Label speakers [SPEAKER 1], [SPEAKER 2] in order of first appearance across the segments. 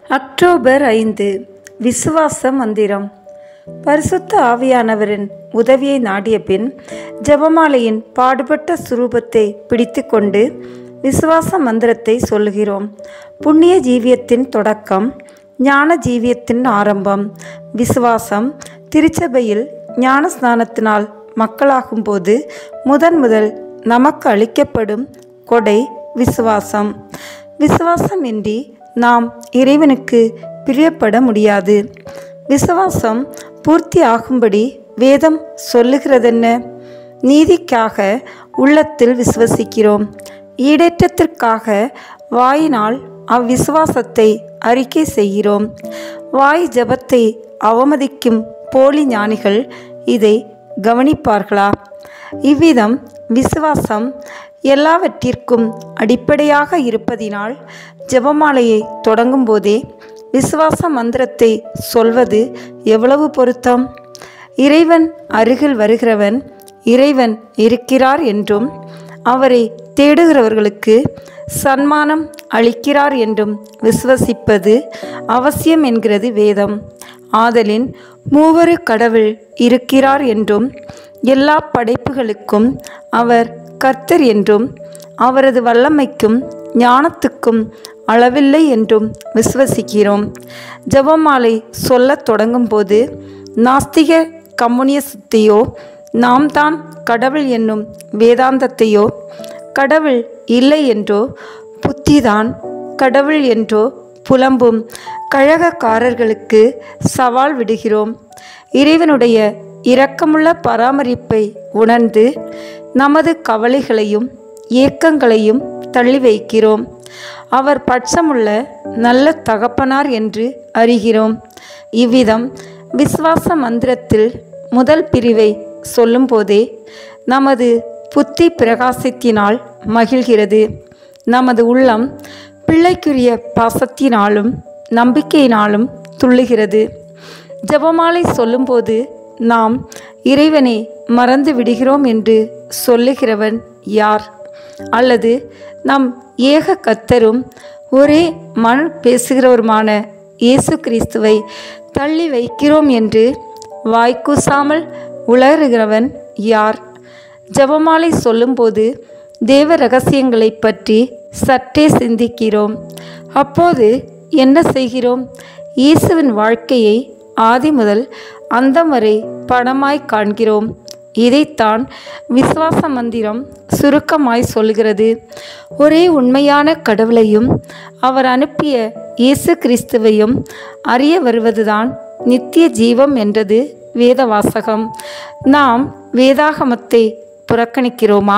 [SPEAKER 1] October ஐந்து விசுவாச மந்திரம் பரிசுத்த ஆவியானவரின் உதவியை நாடிய பின் ஜெபமாலையின் பாடுபட்ட சுரூபத்தை பிடித்துக்கொண்டு விசுவாச மந்திரத்தை சொல்லுகிறோம் புண்ணிய ஜீவியத்தின் தொடக்கம் ஞான ஜீவியத்தின் ஆரம்பம் விசுவாசம் திருச்சபையில் ஞான ஸ்நானத்தினால் மக்களாகும்போது முதன் முதல் நமக்கு அளிக்கப்படும் கொடை விசுவாசம் விசுவாசமின்றி நாம் இறைவனுக்கு பிரியப்பட முடியாது விசுவாசம் பூர்த்தி ஆகும்படி வேதம் சொல்லுகிறதென்ன நீதிக்காக உள்ளத்தில் விசுவசிக்கிறோம் ஈடேற்றத்திற்காக வாயினால் அவ்விசுவாசத்தை அறிக்கை செய்கிறோம் வாய் ஜபத்தை அவமதிக்கும் போலி ஞானிகள் இதை கவனிப்பார்களா இவ்விதம் விசுவாசம் எல்லாவற்றிற்கும் அடிப்படையாக இருப்பதினால் ஜெபமாலையை தொடங்கும் போதே விசுவாச மந்திரத்தை சொல்வது எவ்வளவு பொருத்தம் இறைவன் அருகில் வருகிறவன் இறைவன் இருக்கிறார் என்றும் அவரை தேடுகிறவர்களுக்கு சன்மானம் அளிக்கிறார் என்றும் விசுவசிப்பது அவசியம் என்கிறது வேதம் ஆதலின் மூவரு கடவுள் இருக்கிறார் என்றும் எல்லா படைப்புகளுக்கும் அவர் கர்த்தர் என்றும் அவரது வல்லமைக்கும் ஞானத்துக்கும் அளவில்லை என்றும் விசுவசிக்கிறோம் ஜெபமாலை சொல்லத் தொடங்கும்போது நாஸ்திக கம்யூனிசத்தையோ நாம் தான் கடவுள் என்னும் வேதாந்தத்தையோ கடவுள் இல்லை என்றோ புத்திதான் கடவுள் என்றோ புலம்பும் கழகக்காரர்களுக்கு சவால் விடுகிறோம் இறைவனுடைய இரக்கமுள்ள பராமரிப்பை உணர்ந்து நமது கவலைகளையும் ஏக்கங்களையும் தள்ளி வைக்கிறோம் அவர் பட்சமுள்ள நல்ல தகப்பனார் என்று அறிகிறோம் இவ்விதம் விசுவாச மந்திரத்தில் முதல் பிரிவை சொல்லும்போதே நமது புத்தி பிரகாசத்தினால் மகிழ்கிறது நமது உள்ளம் பிள்ளைக்குரிய பாசத்தினாலும் நம்பிக்கையினாலும் துள்ளுகிறது ஜெபமாலை சொல்லும்போது நாம் இறைவனை மறந்து விடுகிறோம் என்று சொல்லுகிறவன் யார் அல்லது நம் ஏக கத்தரும் ஒரே மண் பேசுகிறவருமான இயேசு கிறிஸ்துவை தள்ளி வைக்கிறோம் என்று வாய்க்கூசாமல் உளறுகிறவன் யார் ஜெபமாலை சொல்லும்போது தேவ ரகசியங்களை பற்றி சற்றே சிந்திக்கிறோம் அப்போது என்ன செய்கிறோம் இயேசுவின் வாழ்க்கையை ஆதி முதல் அந்தம் வரை படமாய் காண்கிறோம் இதைத்தான் விசுவாச மந்திரம் சுருக்கமாய் சொல்கிறது ஒரே உண்மையான கடவுளையும் அவர் அனுப்பிய இயேசு கிறிஸ்துவையும் அறிய வருவதுதான் நித்திய ஜீவம் என்றது வேத வாசகம் நாம் வேதாகமத்தை புறக்கணிக்கிறோமா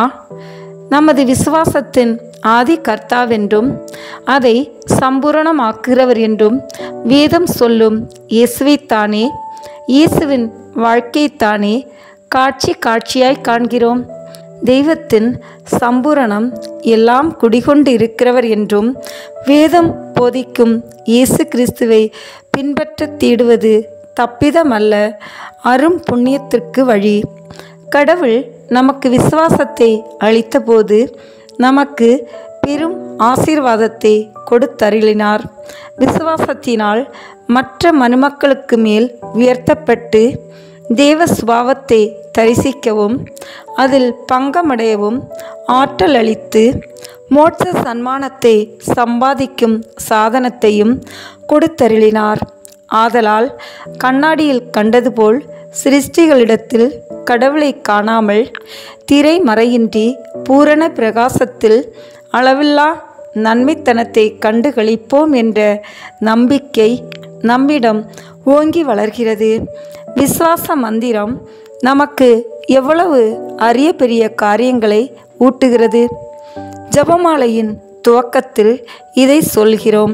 [SPEAKER 1] நமது விசுவாசத்தின் ஆதி கர்த்தாவென்றும் அதை சம்பூரணமாக்குகிறவர் என்றும் வேதம் சொல்லும் இயேசுவைத்தானே இயேசுவின் வாழ்க்கைத்தானே காட்சி காட்சியாய் காண்கிறோம் தெய்வத்தின் சம்பூரணம் எல்லாம் குடிகொண்டு இருக்கிறவர் என்றும் வேதம் போதிக்கும் இயேசு கிறிஸ்துவை பின்பற்ற தேடுவது தப்பிதமல்ல அரும் புண்ணியத்திற்கு வழி கடவுள் நமக்கு விசுவாசத்தை அளித்தபோது நமக்கு பெரும் ஆசீர்வாதத்தை கொடுத்தருளினார் விசுவாசத்தினால் மற்ற மனுமக்களுக்கு மேல் உயர்த்தப்பட்டு தேவ சுபாவத்தை தரிசிக்கவும் அதில் பங்கமடையவும் ஆற்றல் அளித்து மோட்ச சன்மானத்தை சம்பாதிக்கும் சாதனத்தையும் கொடுத்தருளினார் ஆதலால் கண்ணாடியில் கண்டது போல் சிருஷ்டிகளிடத்தில் கடவுளை காணாமல் திரை மறையின்றி பூரண பிரகாசத்தில் அளவில்லா நன்மைத்தனத்தை கண்டு களிப்போம் என்ற நம்பிக்கை நம்மிடம் ஓங்கி வளர்கிறது விசுவாச மந்திரம் நமக்கு எவ்வளவு அரிய பெரிய காரியங்களை ஊட்டுகிறது ஜபமாலையின் துவக்கத்தில் இதை சொல்கிறோம்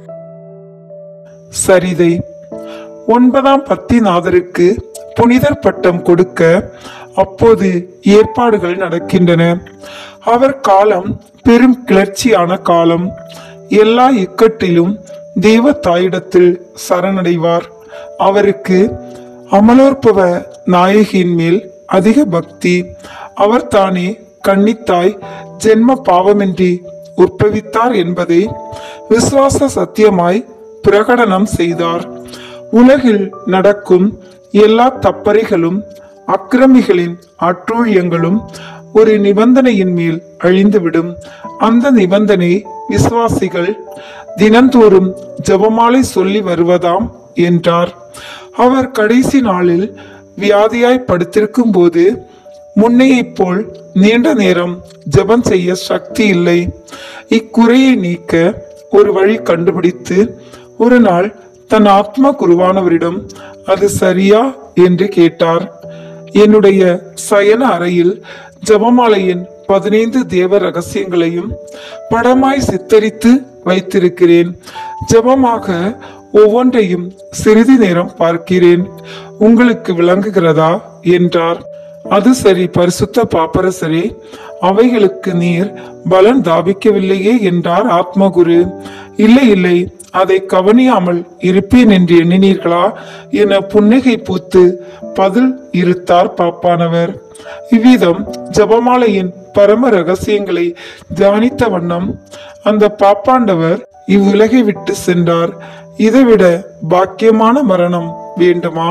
[SPEAKER 2] சரிதை ஒன்பதாம் பத்திநாதருக்கு புனிதர் பட்டம் கொடுக்க அப்போது ஏற்பாடுகள் நடக்கின்றன அவர் காலம் பெரும் கிளர்ச்சியான காலம் எல்லா இக்கட்டிலும் தேவ தாயிடத்தில் சரணடைவார் அவருக்கு அமலோற்பவ நாயகியின் மேல் அதிக பக்தி அவர் தானே கன்னித்தாய் ஜென்ம பாவமின்றி உற்பவித்தார் என்பதை விசுவாச சத்தியமாய் பிரகடனம் செய்தார் உலகில் நடக்கும் எல்லா தப்பறைகளும் அக்கிரமிகளின் அட்டூழியங்களும் ஒரு நிபந்தனையின் மேல் அழிந்துவிடும் அந்த நிபந்தனை விசுவாசிகள் தினந்தோறும் ஜெபமாலை சொல்லி வருவதாம் என்றார் அவர் கடைசி நாளில் வியாதியாய் படுத்திருக்கும் போது முன்னையைப் போல் நீண்ட நேரம் ஜெபம் செய்ய சக்தி இல்லை இக்குறையை நீக்க ஒரு வழி கண்டுபிடித்து ஒரு நாள் தன் ஆத்மா குருவானவரிடம் அது சரியா என்று கேட்டார் என்னுடைய சயன அறையில் ஜெபமாலையின் பதினைந்து தேவ ரகசியங்களையும் படமாய் சித்தரித்து வைத்திருக்கிறேன் ஜெபமாக ஒவ்வொன்றையும் சிறிது நேரம் பார்க்கிறேன் உங்களுக்கு விளங்குகிறதா என்றார் அது சரி பரிசுத்த பாப்பரசரே அவைகளுக்கு நீர் பலன் தாபிக்கவில்லையே என்றார் ஆத்மகுரு இல்லை இல்லை அதை கவனியாமல் இருப்பேன் என்று எண்ணினீர்களா என புன்னகை பூத்து பதில் இருத்தார் பாப்பானவர் இவ்விதம் ஜபமாலையின் பரம ரகசியங்களை தியானித்த வண்ணம் அந்த பாப்பாண்டவர் இவ்வுலகை விட்டு சென்றார் இதைவிட பாக்கியமான மரணம் வேண்டுமா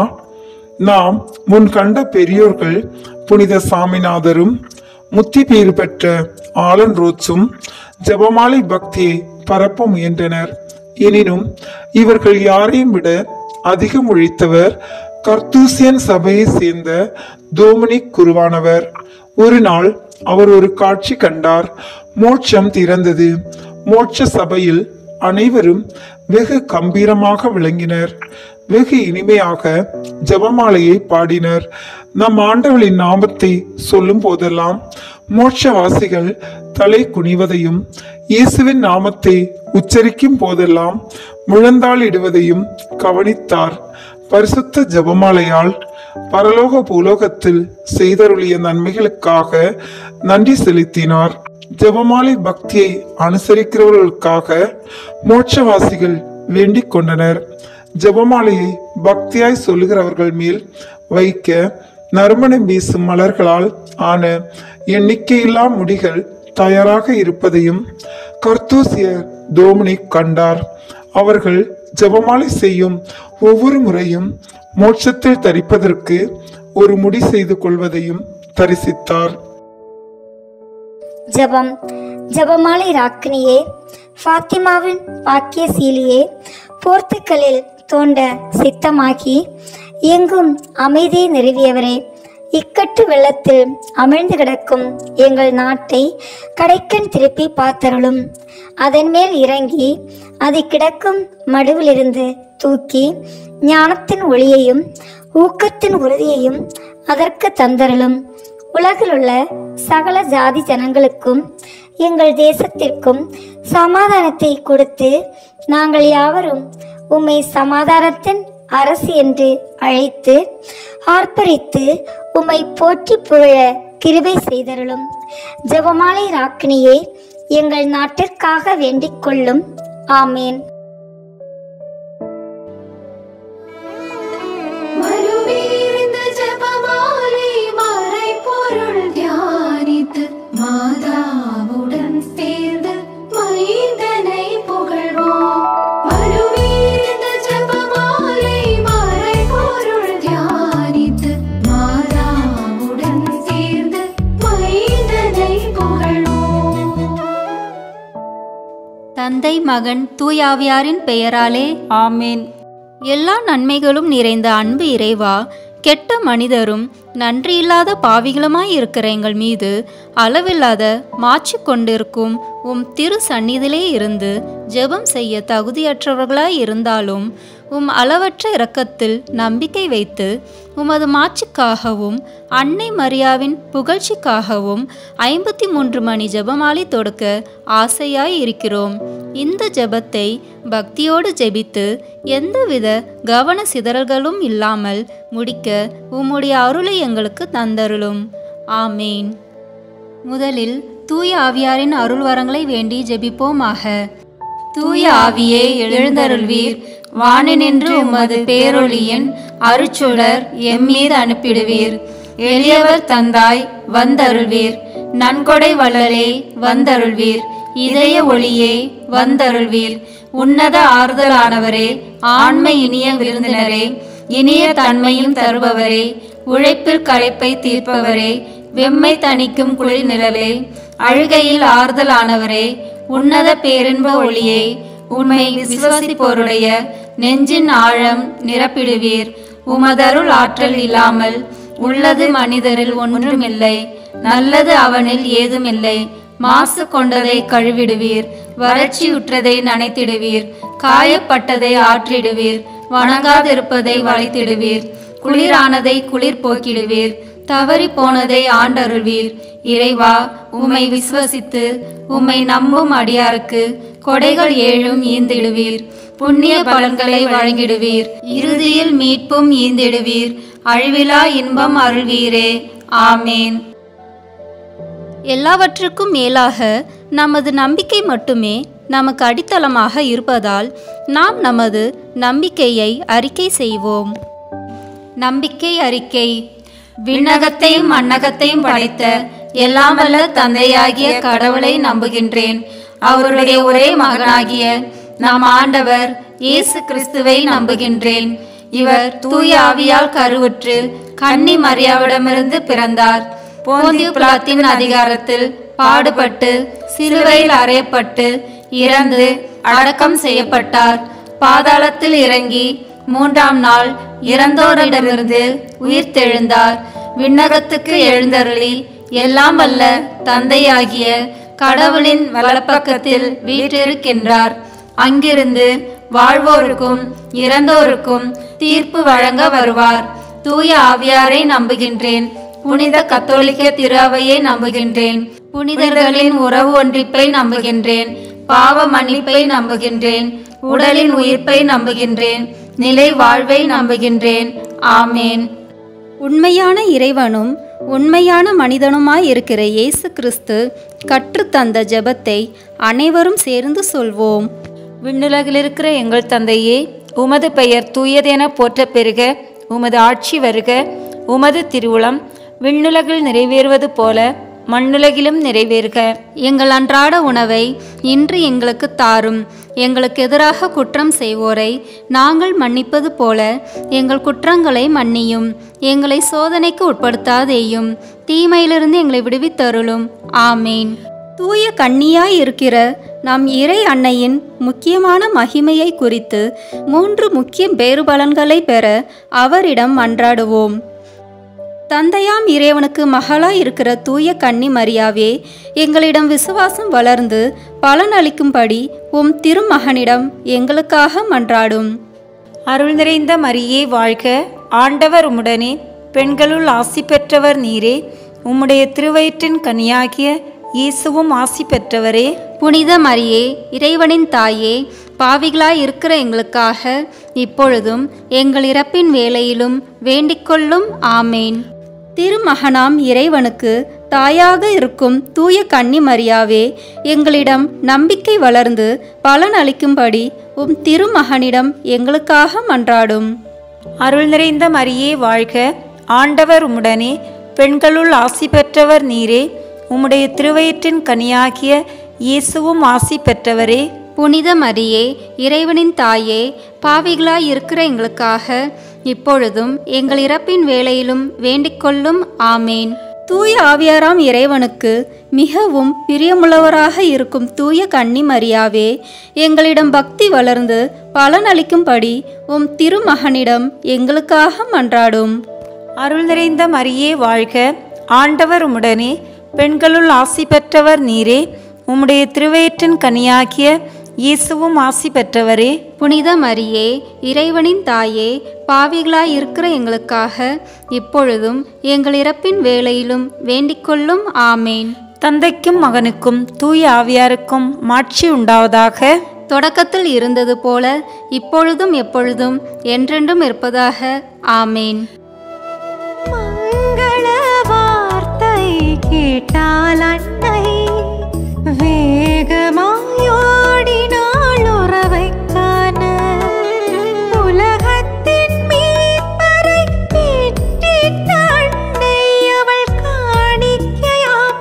[SPEAKER 2] நாம் முன் கண்ட பெரியோர்கள் புனித சாமிநாதரும் முத்தி பேறு பெற்ற ஆலன் ரோட்ஸும் ஜபமாலை பக்தியை பரப்ப முயன்றனர் எனினும் இவர்கள் யாரையும் விட அதிகம் உழைத்தவர் கர்த்தூசியன் சபையை சேர்ந்த தோமினிக் குருவானவர் ஒரு நாள் அவர் ஒரு காட்சி கண்டார் மோட்சம் திறந்தது மோட்ச சபையில் அனைவரும் வெகு கம்பீரமாக விளங்கினர் வெகு இனிமையாக ஜெபமாலையை பாடினர் நம் ஆண்டவளின் நாமத்தை சொல்லும் போதெல்லாம் மோட்சவாசிகள் தலை குனிவதையும் இயேசுவின் நாமத்தை உச்சரிக்கும் போதெல்லாம் முழந்தாளிடுவதையும் கவனித்தார் பரிசுத்த ஜெபமாலையால் பரலோக பூலோகத்தில் செய்தருளிய நன்மைகளுக்காக நன்றி செலுத்தினார் ஜெபமாலை பக்தியை அனுசரிக்கிறவர்களுக்காக மோட்சவாசிகள் வேண்டிக் கொண்டனர் ஜெபமாலையை பக்தியாய் சொல்லுகிறவர்கள் மேல் வைக்க நறுமணம் வீசும் மலர்களால் ஆன எண்ணிக்கையில்லா முடிகள் தயாராக இருப்பதையும் கர்த்தூசியர் டோமினிக் கண்டார் அவர்கள் ஜெபமாலை செய்யும் ஒவ்வொரு முறையும் மோட்சத்தில் தரிப்பதற்கு ஒரு முடி செய்து கொள்வதையும் தரிசித்தார்
[SPEAKER 3] ஜெபம் ஜெபமாலை ராக்கினியே ஃபாத்திமாவின் பாக்கியசீலியே போர்த்துக்கலில் தோண்ட சித்தமாகி எங்கும் அமைதியை நிறுவியவரே இக்கட்டு வெள்ளத்தில் அமிழ்ந்து கிடக்கும் எங்கள் நாட்டை கடைக்கண் திருப்பி பார்த்தருளும் அதன் மேல் இறங்கி அது கிடக்கும் மடுவிலிருந்து தூக்கி ஞானத்தின் ஒளியையும் ஊக்கத்தின் உறுதியையும் அதற்கு தந்தருளும் உலகிலுள்ள சகல ஜாதி ஜனங்களுக்கும் எங்கள் தேசத்திற்கும் சமாதானத்தை கொடுத்து நாங்கள் யாவரும் உம்மை சமாதானத்தின் அரசு என்று அழைத்து ஆர்ப்பரித்து உம்மை போற்றி புகழ கிருபை செய்தருளும் ஜெபமாலை ராக்கினியே எங்கள் நாட்டிற்காக வேண்டிக் கொள்ளும் ஆமேன்
[SPEAKER 4] மறுவீர்ந்த ஜெபமாலை மறைபொருள் தியானித்து மாதாவுடன் சேர்ந்து மைந்தனை புகழ்வோம் மறுவீர்ந்த ஜெபமாலை மறைபொருள் தியானித்து மாதாவுடன் சேர்ந்து மைந்தனை புகழ்வோம்
[SPEAKER 5] தந்தை மகன் தூயாவியாரின் பெயராலே ஆமேன் எல்லா நன்மைகளும் நிறைந்த அன்பு இறைவா கெட்ட மனிதரும் நன்றியில்லாத பாவிகளுமாய் இருக்கிற எங்கள் மீது அளவில்லாத மாச்சு கொண்டிருக்கும் உம் திரு சந்நிதியிலே இருந்து ஜெபம் செய்ய தகுதியற்றவர்களாய் இருந்தாலும் உம் அளவற்ற இரக்கத்தில் நம்பிக்கை வைத்து உமது மாட்சிக்காகவும் அன்னை மரியாவின் புகழ்ச்சிக்காகவும் ஐம்பத்தி மூன்று மணி ஜெபமாலை தொடுக்க ஆசையாய் இருக்கிறோம் இந்த ஜெபத்தை பக்தியோடு ஜெபித்து எந்தவித கவன சிதறல்களும் இல்லாமல் முடிக்க உம்முடைய அருளை எங்களுக்கு தந்தருளும் ஆமேன் முதலில் தூய ஆவியாரின் அருள் வரங்களை வேண்டி ஜெபிப்போமாக தூய ஆவியே எழுந்தருள்வீர் வானினின்று உமது பேரொளியின் அருச்சுடர் எம்மீது அனுப்பிடுவீர் எளியவர் தந்தாய் வந்தருள்வீர் நன்கொடை வள்ளலே வந்தருள்வீர் இதய ஒளியே வந்தருள்வீர் உன்னத ஆறுதலானவரே ஆண்மை இனிய விருந்தினரே இனிய தன்மையும் தருபவரே உழைப்பில் களைப்பை தீர்ப்பவரே வெம்மை தணிக்கும் குளிர் நிழலே அழுகையில் ஆறுதலானவரே உன்னத பேரின்ப ஒளியே உண்மை விசுவசிப்போருடைய நெஞ்சின் ஆழம் நிரப்பிடுவீர் உமதருள் ஆற்றல் இல்லாமல் உள்ளது மனிதரில் ஒன்றுமில்லை நல்லது அவனில் ஏதுமில்லை மாசு கொண்டதை கழுவிடுவீர் வறட்சியுற்றதை நனைத்திடுவீர் காயப்பட்டதை ஆற்றிடுவீர் வணங்காதிருப்பதை வளைத்திடுவீர் குளிரானதை குளிர் போக்கிடுவீர் தவறி போனதை ஆண்டருள்வீர் இறைவா உம்மை விசுவசித்து உம்மை நம்பும் அடியாருக்கு கொடைகள் ஏழும் ஈந்திடுவீர் புண்ணிய பலன்களை வழங்கிடுவீர் இறுதியில் மீட்பும் ஈந்திடுவீர் அழிவிலா இன்பம் அருள்வீரே ஆமேன் எல்லாவற்றுக்கும் மேலாக நமது நம்பிக்கை மட்டுமே நமக்கு அடித்தளமாக இருப்பதால் நாம் நமது நம்பிக்கையை அறிக்கை செய்வோம் நம்பிக்கை அறிக்கை விண்ணகத்தையும் மண்ணகத்தையும் படைத்த எல்லாம் வல்ல தந்தையாகிய கடவுளை நம்புகின்றேன் அவருடைய ஒரே மகனாகிய நம் ஆண்டவர் இயேசு கிறிஸ்துவை நம்புகின்றேன் இவர் தூய ஆவியால் கருவுற்று கன்னி மரியாவிடமிருந்து பிறந்தார் போந்திய பிலாத்தின் அதிகாரத்தில் பாடுபட்டு சிலுவையில் அறையப்பட்டு இறந்து அடக்கம் செய்யப்பட்டார் பாதாளத்தில் இறங்கி மூன்றாம் நாள் இறந்தோரிடமிருந்து உயிர்த்தெழுந்தார் விண்ணகத்துக்கு எழுந்தருளி எல்லாம் வல்ல தந்தையாகிய கடவுளின் வலப்பக்கத்தில் வீற்றிருக்கின்றார் அங்கிருந்து வாழ்வோருக்கும் இறந்தோருக்கும் தீர்ப்பு வழங்க வருவார் தூய ஆவியாரை நம்புகின்றேன் புனித கத்தோலிக்க திரு அவையை நம்புகின்றேன் புனிதர்களின் உறவு ஒன்றிப்பை நம்புகின்றேன் பாவ மன்னிப்பை நம்புகின்றேன் உடலின் உயிர்ப்பை நம்புகின்றேன் நிலை வாழ்வை நம்புகின்றேன் ஆமேன் உண்மையான இறைவனும் உண்மையான மனிதனுமாய் இருக்கிற இயேசு கிறிஸ்து கற்றுத்தந்த ஜெபத்தை அனைவரும் சேர்ந்து சொல்வோம் விண்ணுலகில் இருக்கிற எங்கள் தந்தையே உமது பெயர் தூயதென போற்ற பெருக உமது ஆட்சி வருக உமது திருவுளம் விண்ணுலகில் நிறைவேறுவது போல மண்ணுலகிலும் நிறைவேறுக எங்கள் அன்றாட உணவை இன்று எங்களுக்கு தாரும் எங்களுக்கு எதிராக குற்றம் செய்வோரை நாங்கள் மன்னிப்பது போல எங்கள் குற்றங்களை மன்னியும் எங்களை சோதனைக்கு உட்படுத்தாதேயும் தீமையிலிருந்து எங்களை விடுவித்தருளும் ஆமேன் தூய கன்னியாய் இருக்கிற நம் இறை அன்னையின் முக்கியமான மகிமையை குறித்து மூன்று முக்கிய பேறுபலன்களை பெற அவரிடம் மன்றாடுவோம் தந்தையாம் இறைவனுக்கு மகளாய் இருக்கிற தூய கன்னி மரியாவே எங்களிடம் விசுவாசம் வளர்ந்து பலன் அளிக்கும்படி உம் திருமகனிடம் எங்களுக்காக மன்றாடும்
[SPEAKER 1] அருள் நிறைந்த மரியே வாழ்க ஆண்டவர் உம்முடனே பெண்களுள் ஆசி பெற்றவர் நீரே உம்முடைய திருவயிற்றின் கனியாகிய இயேசுவும் ஆசி பெற்றவரே
[SPEAKER 5] புனித மரியே இறைவனின் தாயே பாவிகளாய் இருக்கிற எங்களுக்காக இப்பொழுதும் எங்கள் இறப்பின் வேளையிலும் வேண்டிக்கொள்ளும் ஆமேன் திருமகனாம் இறைவனுக்கு தாயாக இருக்கும் தூய கன்னி மரியாவே எங்களிடம் நம்பிக்கை வளர்ந்து பலன் அளிக்கும்படி உம் திருமகனிடம் எங்களுக்காக மன்றாடும்
[SPEAKER 1] அருள் நிறைந்த மரியே வாழ்க ஆண்டவர் உம்முடனே பெண்களுள் ஆசி பெற்றவர் நீரே உம்முடைய திருவயிற்றின் கனியாகிய இயேசுவும் ஆசி பெற்றவரே
[SPEAKER 5] புனித மரியே இறைவனின் தாயே பாவிகளாய் இருக்கிற எங்களுக்காக இப்பொழுதும் எங்கள் இறப்பின் வேளையிலும் வேண்டிக்கொள்ளும் ஆமேன் தூய ஆவியாராம் இறைவனுக்கு மிகவும் பிரியமுள்ளவராக இருக்கும் தூய கன்னி மரியாவே எங்களிடம் பக்தி வளர்ந்து பலனளிக்கும்படி உம் திருமகனிடம் எங்களுக்காக மன்றாடும்
[SPEAKER 1] அருள் நிறைந்த மரியே வாழ்க ஆண்டவர் உம்முடனே பெண்களுள் ஆசி பெற்றவர் நீரே உம்முடைய திருவயிற்றின் கனியாகிய இயேசுவும் ஆசி பெற்றவரே
[SPEAKER 5] புனித மரியே இறைவனின் தாயே பாவிகளாய் இருக்கிற எங்களுக்காக இப்பொழுதும் எங்கள் இறப்பின் வேளையிலும் வேண்டிக்கொள்ளும் ஆமேன்
[SPEAKER 1] தந்தைக்கும் மகனுக்கும் தூய ஆவியாருக்கும் மாட்சி உண்டாவதாக
[SPEAKER 5] தொடக்கத்தில் இருந்தது போல இப்பொழுதும் எப்பொழுதும் என்றென்றும் இருப்பதாக ஆமேன்
[SPEAKER 6] மங்கள வார்த்தை கேட்டால் அன்னை வேகமாயோடினாள் உறவை காண உலகத்தின் மீட்பரை பெற்றிட்ட அன்னை அவள்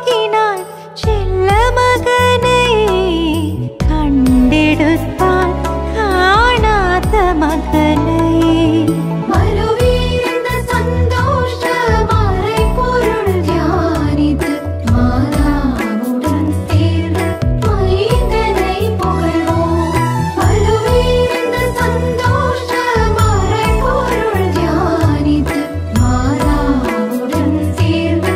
[SPEAKER 6] காணிக்கையாக்கினாள் செல்ல மகனை கண்டெடுத்தாள் மகனை
[SPEAKER 4] மறுவீர்ந்த சந்தோஷ மறைபொருள் தியானித்து மாதாவுடன் சேர்ந்து மைந்தனை புகழ்வோம். மறுவீர்ந்த சந்தோஷ மறைபொருள் தியானித்து மாதாவுடன் சேர்ந்து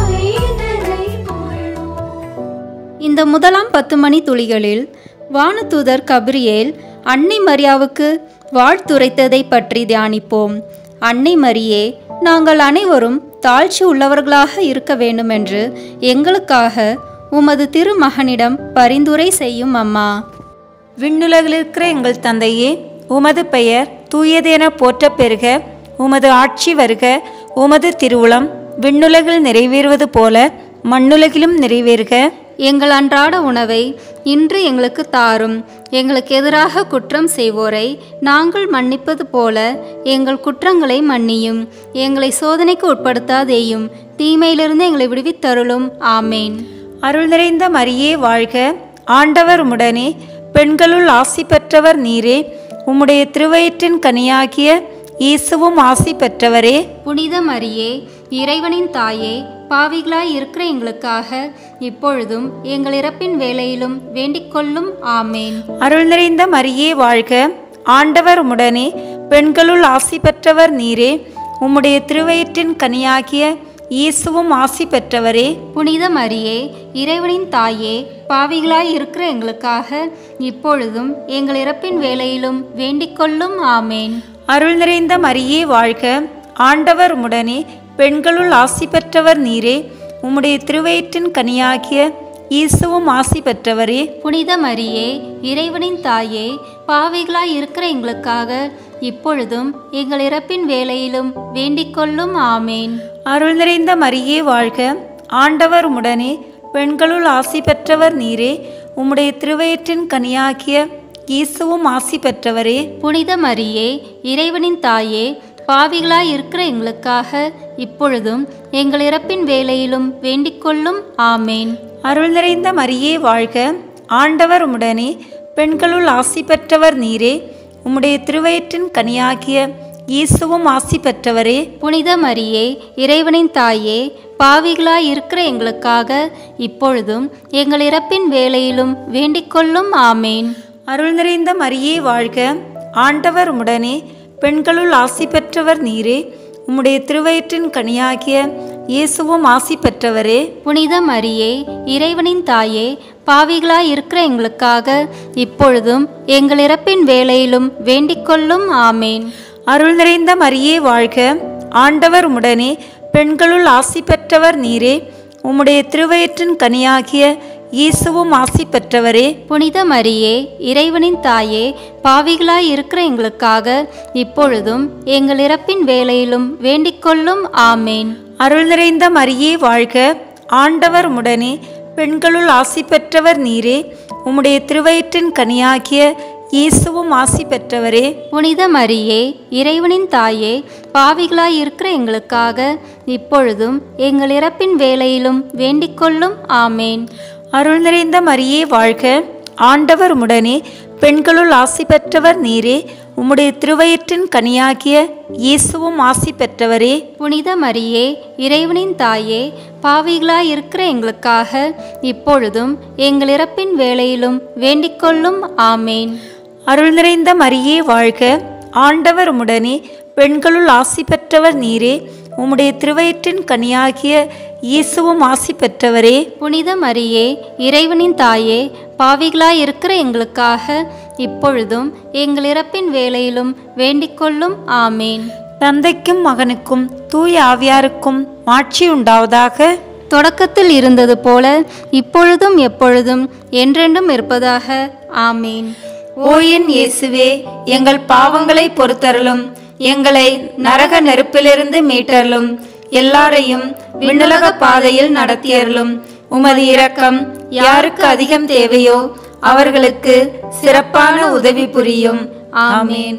[SPEAKER 4] மைந்தனை புகழ்வோம்.
[SPEAKER 5] இந்த முதலாம் பத்து மணி துளிகளில் வானதூதர் கபிரியேல் அன்னை மரியாவுக்கு வாழ்த்துரைத்ததை பற்றி தியானிப்போம் அன்னை மரியே நாங்கள் அனைவரும் தாழ்ச்சி உள்ளவர்களாக இருக்க வேண்டுமென்று எங்களுக்காக உமது திருமகனிடம் பரிந்துரை செய்யும் அம்மா
[SPEAKER 1] விண்ணுலகில் இருக்கிற எங்கள் தந்தையே உமது பெயர் தூயதென போற்றப் பெறுக உமது ஆட்சி வருக உமது திருவுளம் விண்ணுலகில் நிறைவேறுவது போல மண்ணுலகிலும் நிறைவேறுக
[SPEAKER 5] எங்கள் அன்றாட உணவை இன்று எங்களுக்கு தாரும் எங்களுக்கு எதிராக குற்றம் செய்வோரை நாங்கள் மன்னிப்பது போல எங்கள் குற்றங்களை மன்னியும் எங்களை சோதனைக்கு உட்படுத்தாதேயும் தீமையிலிருந்து எங்களை விடுவித்தருளும் ஆமேன்
[SPEAKER 1] அருள் நிறைந்த மரியே வாழ்க ஆண்டவர் உடனே பெண்களுள் ஆசி பெற்றவர் நீரே உம்முடைய திருவயிற்றின் கனியாகிய இயேசுவும் ஆசி பெற்றவரே
[SPEAKER 5] புனித மரியே இறைவனின் தாயே பாவிகளாய் இருக்கிற எங்களுக்காக இப்பொழுதும் எங்கள் இறப்பின் வேளையிலும் வேண்டிக் கொள்ளும் ஆமேன்
[SPEAKER 1] அருள் நிறைந்த மரியே வாழ்க ஆண்டவர் உடனே பெண்களுள் ஆசி பெற்றவர் நீரே உம்முடைய திருவயிற்றின் கனியாகிய இயேசுவும் ஆசி பெற்றவரே
[SPEAKER 5] புனித மரியே இறைவனின் தாயே பாவிகளாய் இருக்கிற எங்களுக்காக இப்பொழுதும் எங்கள் இறப்பின் வேளையிலும் வேண்டிக் கொள்ளும் ஆமேன்
[SPEAKER 1] அருள் நிறைந்த மரியே வாழ்க ஆண்டவர் உடனே பெண்களுள் ஆசி பெற்றவர் நீரே உம்முடைய திருவயிற்றின் கனியாகிய இயேசுவும் ஆசி பெற்றவரே
[SPEAKER 5] புனித மரியே இறைவனின் தாயே பாவிகளாய் இருக்கிற எங்களுக்காக இப்பொழுதும் எங்கள் இறப்பின் வேளையிலும் வேண்டிக் கொள்ளும் ஆமேன்
[SPEAKER 1] அருள் நிறைந்த மரியே வாழ்க ஆண்டவர் உடனே பெண்களுள் ஆசி பெற்றவர் நீரே உம்முடைய திருவயிற்றின் கனியாகிய இயேசுவும் ஆசி பெற்றவரே
[SPEAKER 5] புனித மரியே இறைவனின் தாயே பாவிகளாய் இருக்கிற எங்களுக்காக இப்பொழுதும் எங்கள் இறப்பின் வேளையிலும் வேண்டிக் கொள்ளும் ஆமேன்
[SPEAKER 1] அருள் நிறைந்த மரியே வாழ்க ஆண்டவர் உடனே பெண்களுள் ஆசி பெற்றவர் நீரே உம்முடைய திருவயிற்றின் கனியாகிய இயேசுவும் ஆசி பெற்றவரே
[SPEAKER 5] புனித மரியே இறைவனின் தாயே பாவிகளாய் இருக்கிற எங்களுக்காக இப்பொழுதும் எங்கள் இறப்பின் வேளையிலும் வேண்டிக் கொள்ளும் ஆமேன்
[SPEAKER 1] அருள் நிறைந்த மரியே வாழ்க ஆண்டவர் உடனே பெண்களுள் ஆசி பெற்றவர் நீரே உம்முடைய திருவயிற்றின் கனியாகிய இயேசுவும் ஆசி பெற்றவரே
[SPEAKER 5] புனித மரியே இறைவனின் தாயே பாவிகளாய் இருக்கிற எங்களுக்காக இப்பொழுதும் எங்கள் இறப்பின் வேளையிலும் வேண்டிக் கொள்ளும் ஆமேன்
[SPEAKER 1] அருள் நிறைந்த மரியே வாழ்க ஆண்டவர் உடனே பெண்களுள் ஆசி பெற்றவர் நீரே உம்முடைய திருவயிற்றின் கனியாகிய இயேசுவும் ஆசி பெற்றவரே
[SPEAKER 5] புனித மரியே இறைவனின் தாயே பாவிகளாய் இருக்கிற எங்களுக்காக இப்பொழுதும் எங்கள் இறப்பின் வேளையிலும் வேண்டிக் கொள்ளும் ஆமேன்
[SPEAKER 1] அருள் நிறைந்த மரியே வாழ்க ஆண்டவர் உடனே பெண்களுள் ஆசி பெற்றவர் நீரே உம்முடைய திருவயிற்றின் கனியாகிய இயேசுவும் ஆசி பெற்றவரே
[SPEAKER 5] புனித மரியே இறைவனின் தாயே பாவிகளாய் இருக்கிற எங்களுக்காக இப்பொழுதும் எங்கள் இறப்பின் வேளையிலும் வேண்டிக் கொள்ளும் ஆமேன்
[SPEAKER 1] அருள் நிறைந்த மரியே வாழ்க ஆண்டவர் உடனே பெண்களுள் ஆசி பெற்றவர் நீரே உம்முடைய திருவயிற்றின் கனியாகிய இயேசுவும் ஆசி பெற்றவரே
[SPEAKER 5] புனித மரியே இறைவனின் தாயே பாவிகளாய் இருக்கிற எங்களுக்காக இப்பொழுதும் எங்கள் இறப்பின் வேளையிலும் வேண்டிக் கொள்ளும் ஆமேன்
[SPEAKER 1] அருள் நிறைந்த மரியே வாழ்க ஆண்டவர் உடனே பெண்களுள் ஆசி பெற்றவர் நீரே உம்முடைய திருவயிற்றின் கனியாகிய இயேசுவும் ஆசி பெற்றவரே
[SPEAKER 5] புனித மரியே இறைவனின் தாயே பாவிகளாய் இருக்கிற எங்களுக்காக இப்பொழுதும் எங்கள் இறப்பின் வேளையிலும் வேண்டிக் கொள்ளும் ஆமேன்
[SPEAKER 1] தந்தைக்கும் மகனுக்கும் தூய ஆவியாருக்கும் மாட்சி உண்டாவதாக
[SPEAKER 5] தொடக்கத்தில் இருந்தது போல இப்பொழுதும் எப்பொழுதும் என்றென்றும் இருப்பதாக ஆமேன்
[SPEAKER 1] ஓ என் இயேசுவே எங்கள் பாவங்களை பொறுத்தருளும் எங்களை நரக நெருப்பிலிருந்து மீட்டருளும் எல்லாரையும் விண்ணுலக பாதையில் நடத்தியருளும் உமது இரக்கம் யாருக்கு அதிகம் தேவையோ அவர்களுக்கு சிறப்பான உதவி புரியும் ஆமேன்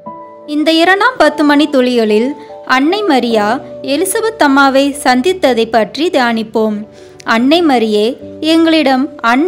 [SPEAKER 5] இந்த இரண்டாம் பத்து மணி துளிகளில் அன்னை மரியா எலிசபெத் அம்மாவை சந்தித்ததை பற்றி தியானிப்போம் அன்னை மரியே எங்களிடம் அன்பும்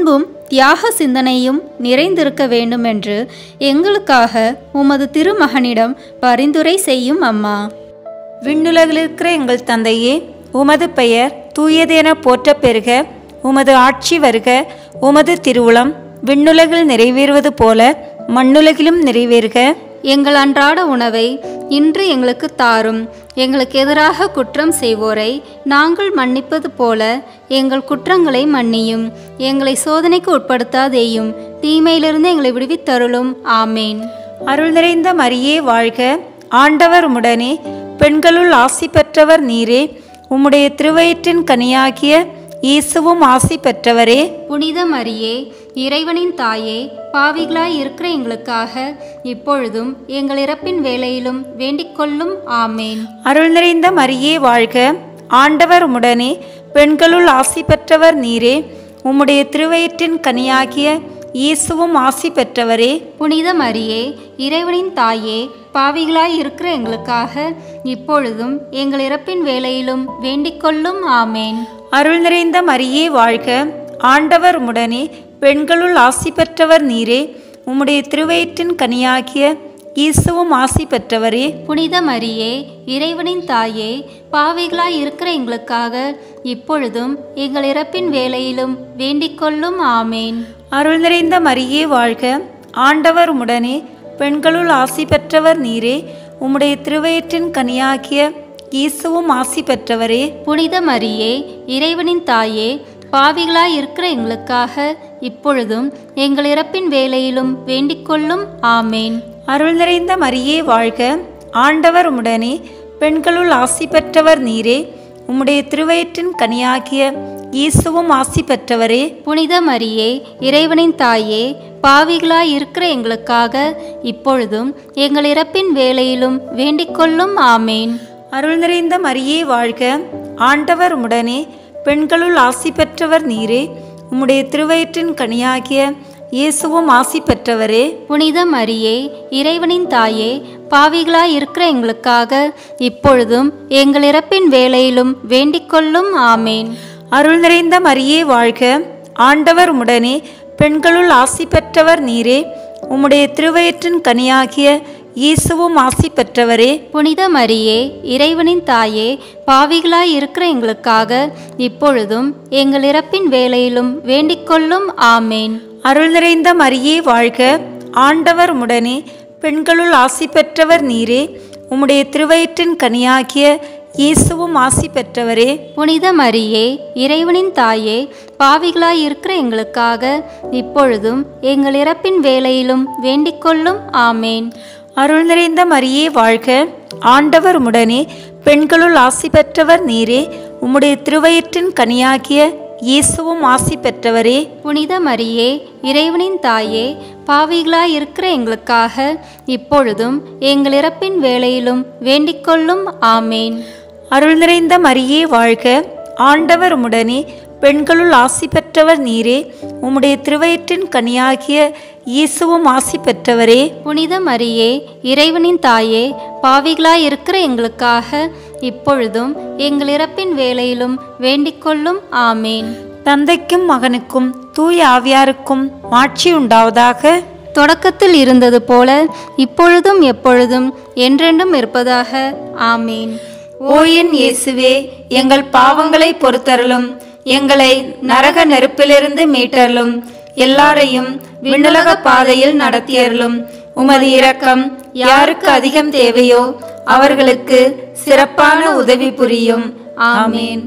[SPEAKER 5] தியாக சிந்தனையும் நிறைந்திருக்க வேண்டுமென்று எங்களுக்காக உமது திருமகனிடம் பரிந்துரை செய்யும் அம்மா
[SPEAKER 1] விண்ணுலகில் இருக்கிற எங்கள் தந்தையே உமது பெயர் தூயதென போற்றப் பெறுக உமது ஆட்சி வருக உமது திருவுளம் விண்ணுலகில் நிறைவேறுவது போல மண்ணுலகிலும் நிறைவேறுக
[SPEAKER 5] எங்கள் அன்றாட உணவை இன்று எங்களுக்கு தாரும் எங்களுக்கு எதிராக குற்றம் செய்வோரை நாங்கள் மன்னிப்பது போல எங்கள் குற்றங்களை மன்னியும் எங்களை சோதனைக்கு உட்படுத்தாதேயும் தீமையிலிருந்து எங்களை விடுவித்தருளும் ஆமேன்
[SPEAKER 1] அருள் நிறைந்த மரியே வாழ்க ஆண்டவர் உடனே பெண்களுள் ஆசி பெற்றவர் நீரே உம்முடைய திருவயிற்றின் கனியாகிய இயேசுவும் ஆசி பெற்றவரே
[SPEAKER 5] புனித மரியே இறைவனின் தாயே பாவிகளாய் இருக்கிற எங்களுக்காக இப்பொழுதும் எங்கள் இறப்பின் வேளையிலும் வேண்டிக் கொள்ளும் ஆமேன்
[SPEAKER 1] அருள் நிறைந்த மரியே வாழ்க ஆண்டவர் உடனே பெண்களுள் ஆசி பெற்றவர் நீரே உம்முடைய திருவயிற்றின் கனியாகிய இயேசுவும் ஆசி பெற்றவரே
[SPEAKER 5] புனித மரியே இறைவனின் தாயே பாவிகளாய் இருக்கிற எங்களுக்காக இப்பொழுதும் எங்கள் இறப்பின் வேளையிலும் வேண்டிக் கொள்ளும் ஆமேன்
[SPEAKER 1] அருள் நிறைந்த மரியே வாழ்க ஆண்டவர் உடனே பெண்களுள் ஆசி பெற்றவர் நீரே உம்முடைய திருவயிற்றின் கனியாகிய இயேசுவும் ஆசி பெற்றவரே
[SPEAKER 5] புனித மரியே இறைவனின் தாயே பாவிகளாய் இருக்கிற எங்களுக்காக இப்பொழுதும் எங்கள் இறப்பின் வேளையிலும் வேண்டிக் கொள்ளும் ஆமேன்
[SPEAKER 1] அருள் நிறைந்த மரியே வாழ்க ஆண்டவர் உடனே பெண்களுள் ஆசி பெற்றவர் நீரே உம்முடைய திருவயிற்றின் கனியாகிய இயேசுவும் ஆசி பெற்றவரே
[SPEAKER 5] புனித மரியே இறைவனின் தாயே பாவிகளாய் இருக்கிற எங்களுக்காக இப்பொழுதும் எங்கள் இறப்பின் வேளையிலும் வேண்டிக் கொள்ளும் ஆமேன்
[SPEAKER 1] அருள் நிறைந்த மரியே வாழ்க ஆண்டவர் உடனே பெண்களுள் ஆசி பெற்றவர் நீரே உம்முடைய திருவயிற்றின் கனியாகிய இயேசுவும் ஆசி பெற்றவரே
[SPEAKER 5] புனித மரியே இறைவனின் தாயே பாவிகளாய் இருக்கிற எங்களுக்காக இப்பொழுதும் எங்கள் இறப்பின் வேளையிலும் வேண்டிக் கொள்ளும் ஆமேன்
[SPEAKER 1] அருள் நிறைந்த மரியே வாழ்க ஆண்டவர் உடனே பெண்களுள் ஆசி பெற்றவர் நீரே உம்முடைய திருவயிற்றின் கனியாகிய இயேசுவும் ஆசி பெற்றவரே
[SPEAKER 5] புனித மரியே இறைவனின் தாயே பாவிகளாய் இருக்கிற எங்களுக்காக இப்பொழுதும் எங்கள் இறப்பின் வேளையிலும் வேண்டிக் கொள்ளும் ஆமேன்
[SPEAKER 1] அருள் நிறைந்த மரியே வாழ்க ஆண்டவர் உடனே பெண்களுள் ஆசி பெற்றவர் நீரே உம்முடைய திருவயிற்றின் கனியாகிய இயேசுவும் ஆசி பெற்றவரே
[SPEAKER 5] புனித மரியே இறைவனின் தாயே பாவிகளாய் இருக்கிற எங்களுக்காக இப்பொழுதும் எங்கள் இறப்பின் வேளையிலும் வேண்டிக் கொள்ளும் ஆமேன்
[SPEAKER 1] அருள் நிறைந்த மரியே வாழ்க ஆண்டவர் உடனே பெண்களுள் ஆசி பெற்றவர் நீரே உம்முடைய திருவயிற்றின் கனியாகிய இயேசுவும் ஆசி பெற்றவரே
[SPEAKER 5] புனித மரியே இறைவனின் தாயே பாவிகளாய் இருக்கிற எங்களுக்காக இப்பொழுதும் எங்கள் இறப்பின் வேளையிலும் வேண்டிக் கொள்ளும் ஆமேன்
[SPEAKER 1] அருள் நிறைந்த மரியே வாழ்க ஆண்டவர் உடனே பெண்களுள் ஆசி பெற்றவர் நீரே உம்முடைய திருவயிற்றின் கனியாகிய இயேசுவும் ஆசி பெற்றவரே
[SPEAKER 5] புனித மரியே இறைவனின் தாயே பாவிகளாய் இருக்கிற எங்களுக்காக இப்பொழுதும் எங்கள் இறப்பின் வேளையிலும் வேண்டிக் கொள்ளும் ஆமேன்
[SPEAKER 1] அருள் நிறைந்த மரியே வாழ்க ஆண்டவர் உடனே பெண்களுள் ஆசி பெற்றவர் நீரே உம்முடைய திருவயிற்றின் கனியாகிய இயேசுவும் ஆசி பெற்றவரே
[SPEAKER 5] புனித மரியே இறைவனின் தாயே பாவிகளாய் இருக்கிற எங்களுக்காக இப்பொழுதும் எங்கள் இறப்பின் வேளையிலும் வேண்டிக் கொள்ளும் ஆமேன்
[SPEAKER 1] தந்தைக்கும் மகனுக்கும் தூய ஆவியாருக்கும் மாட்சி உண்டாவதாக
[SPEAKER 5] தொடக்கத்தில் இருந்தது போல இப்பொழுதும் எப்பொழுதும் என்றென்றும் இருப்பதாக ஆமேன்
[SPEAKER 1] ஓ என் இயேசுவே எங்கள் பாவங்களை பொறுத்தருளும் எங்களை நரக நெருப்பிலிருந்து மீட்டருளும் எல்லாரையும் விண்ணுலக பாதையில் நடத்தியருளும் உமது இரக்கம் யாருக்கு அதிகம் தேவையோ அவர்களுக்கு சிறப்பான உதவி புரியும் ஆமேன்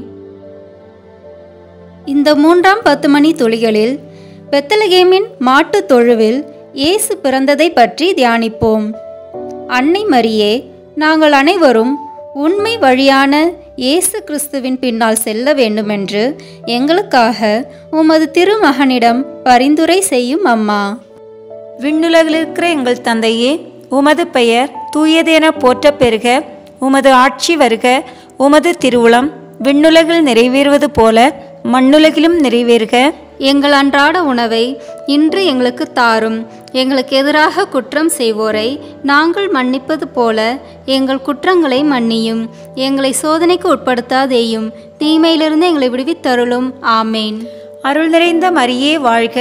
[SPEAKER 5] இந்த மூன்றாம் பத்து மணி துளிகளில் பெத்தலகேமின் மாட்டுத் தொழுவில் இயேசு பிறந்ததை பற்றி தியானிப்போம் அன்னை மரியே நாங்கள் அனைவரும் உண்மை வழியான இயேசு கிறிஸ்துவின் பின்னால் செல்ல வேண்டுமென்று எங்களுக்காக உமது திருமகனிடம் பரிந்துரை செய்யும் அம்மா
[SPEAKER 1] விண்ணுலகில் இருக்கிற எங்கள் தந்தையே உமது பெயர் தூயதென போற்றப் பெறுக உமது ஆட்சி வருக உமது திருவுளம் விண்ணுலகில் நிறைவேறுவது போல மண்ணுலகிலும் நிறைவேறுக
[SPEAKER 5] எங்கள் அன்றாட உணவை இன்று எங்களுக்கு தாரும் எங்களுக்கு எதிராக குற்றம் செய்வோரை நாங்கள் மன்னிப்பது போல எங்கள் குற்றங்களை மன்னியும் எங்களை சோதனைக்கு உட்படுத்தாதேயும் தீமையிலிருந்து எங்களை விடுவித்தருளும் ஆமேன்
[SPEAKER 1] அருள் நிறைந்த மரியே வாழ்க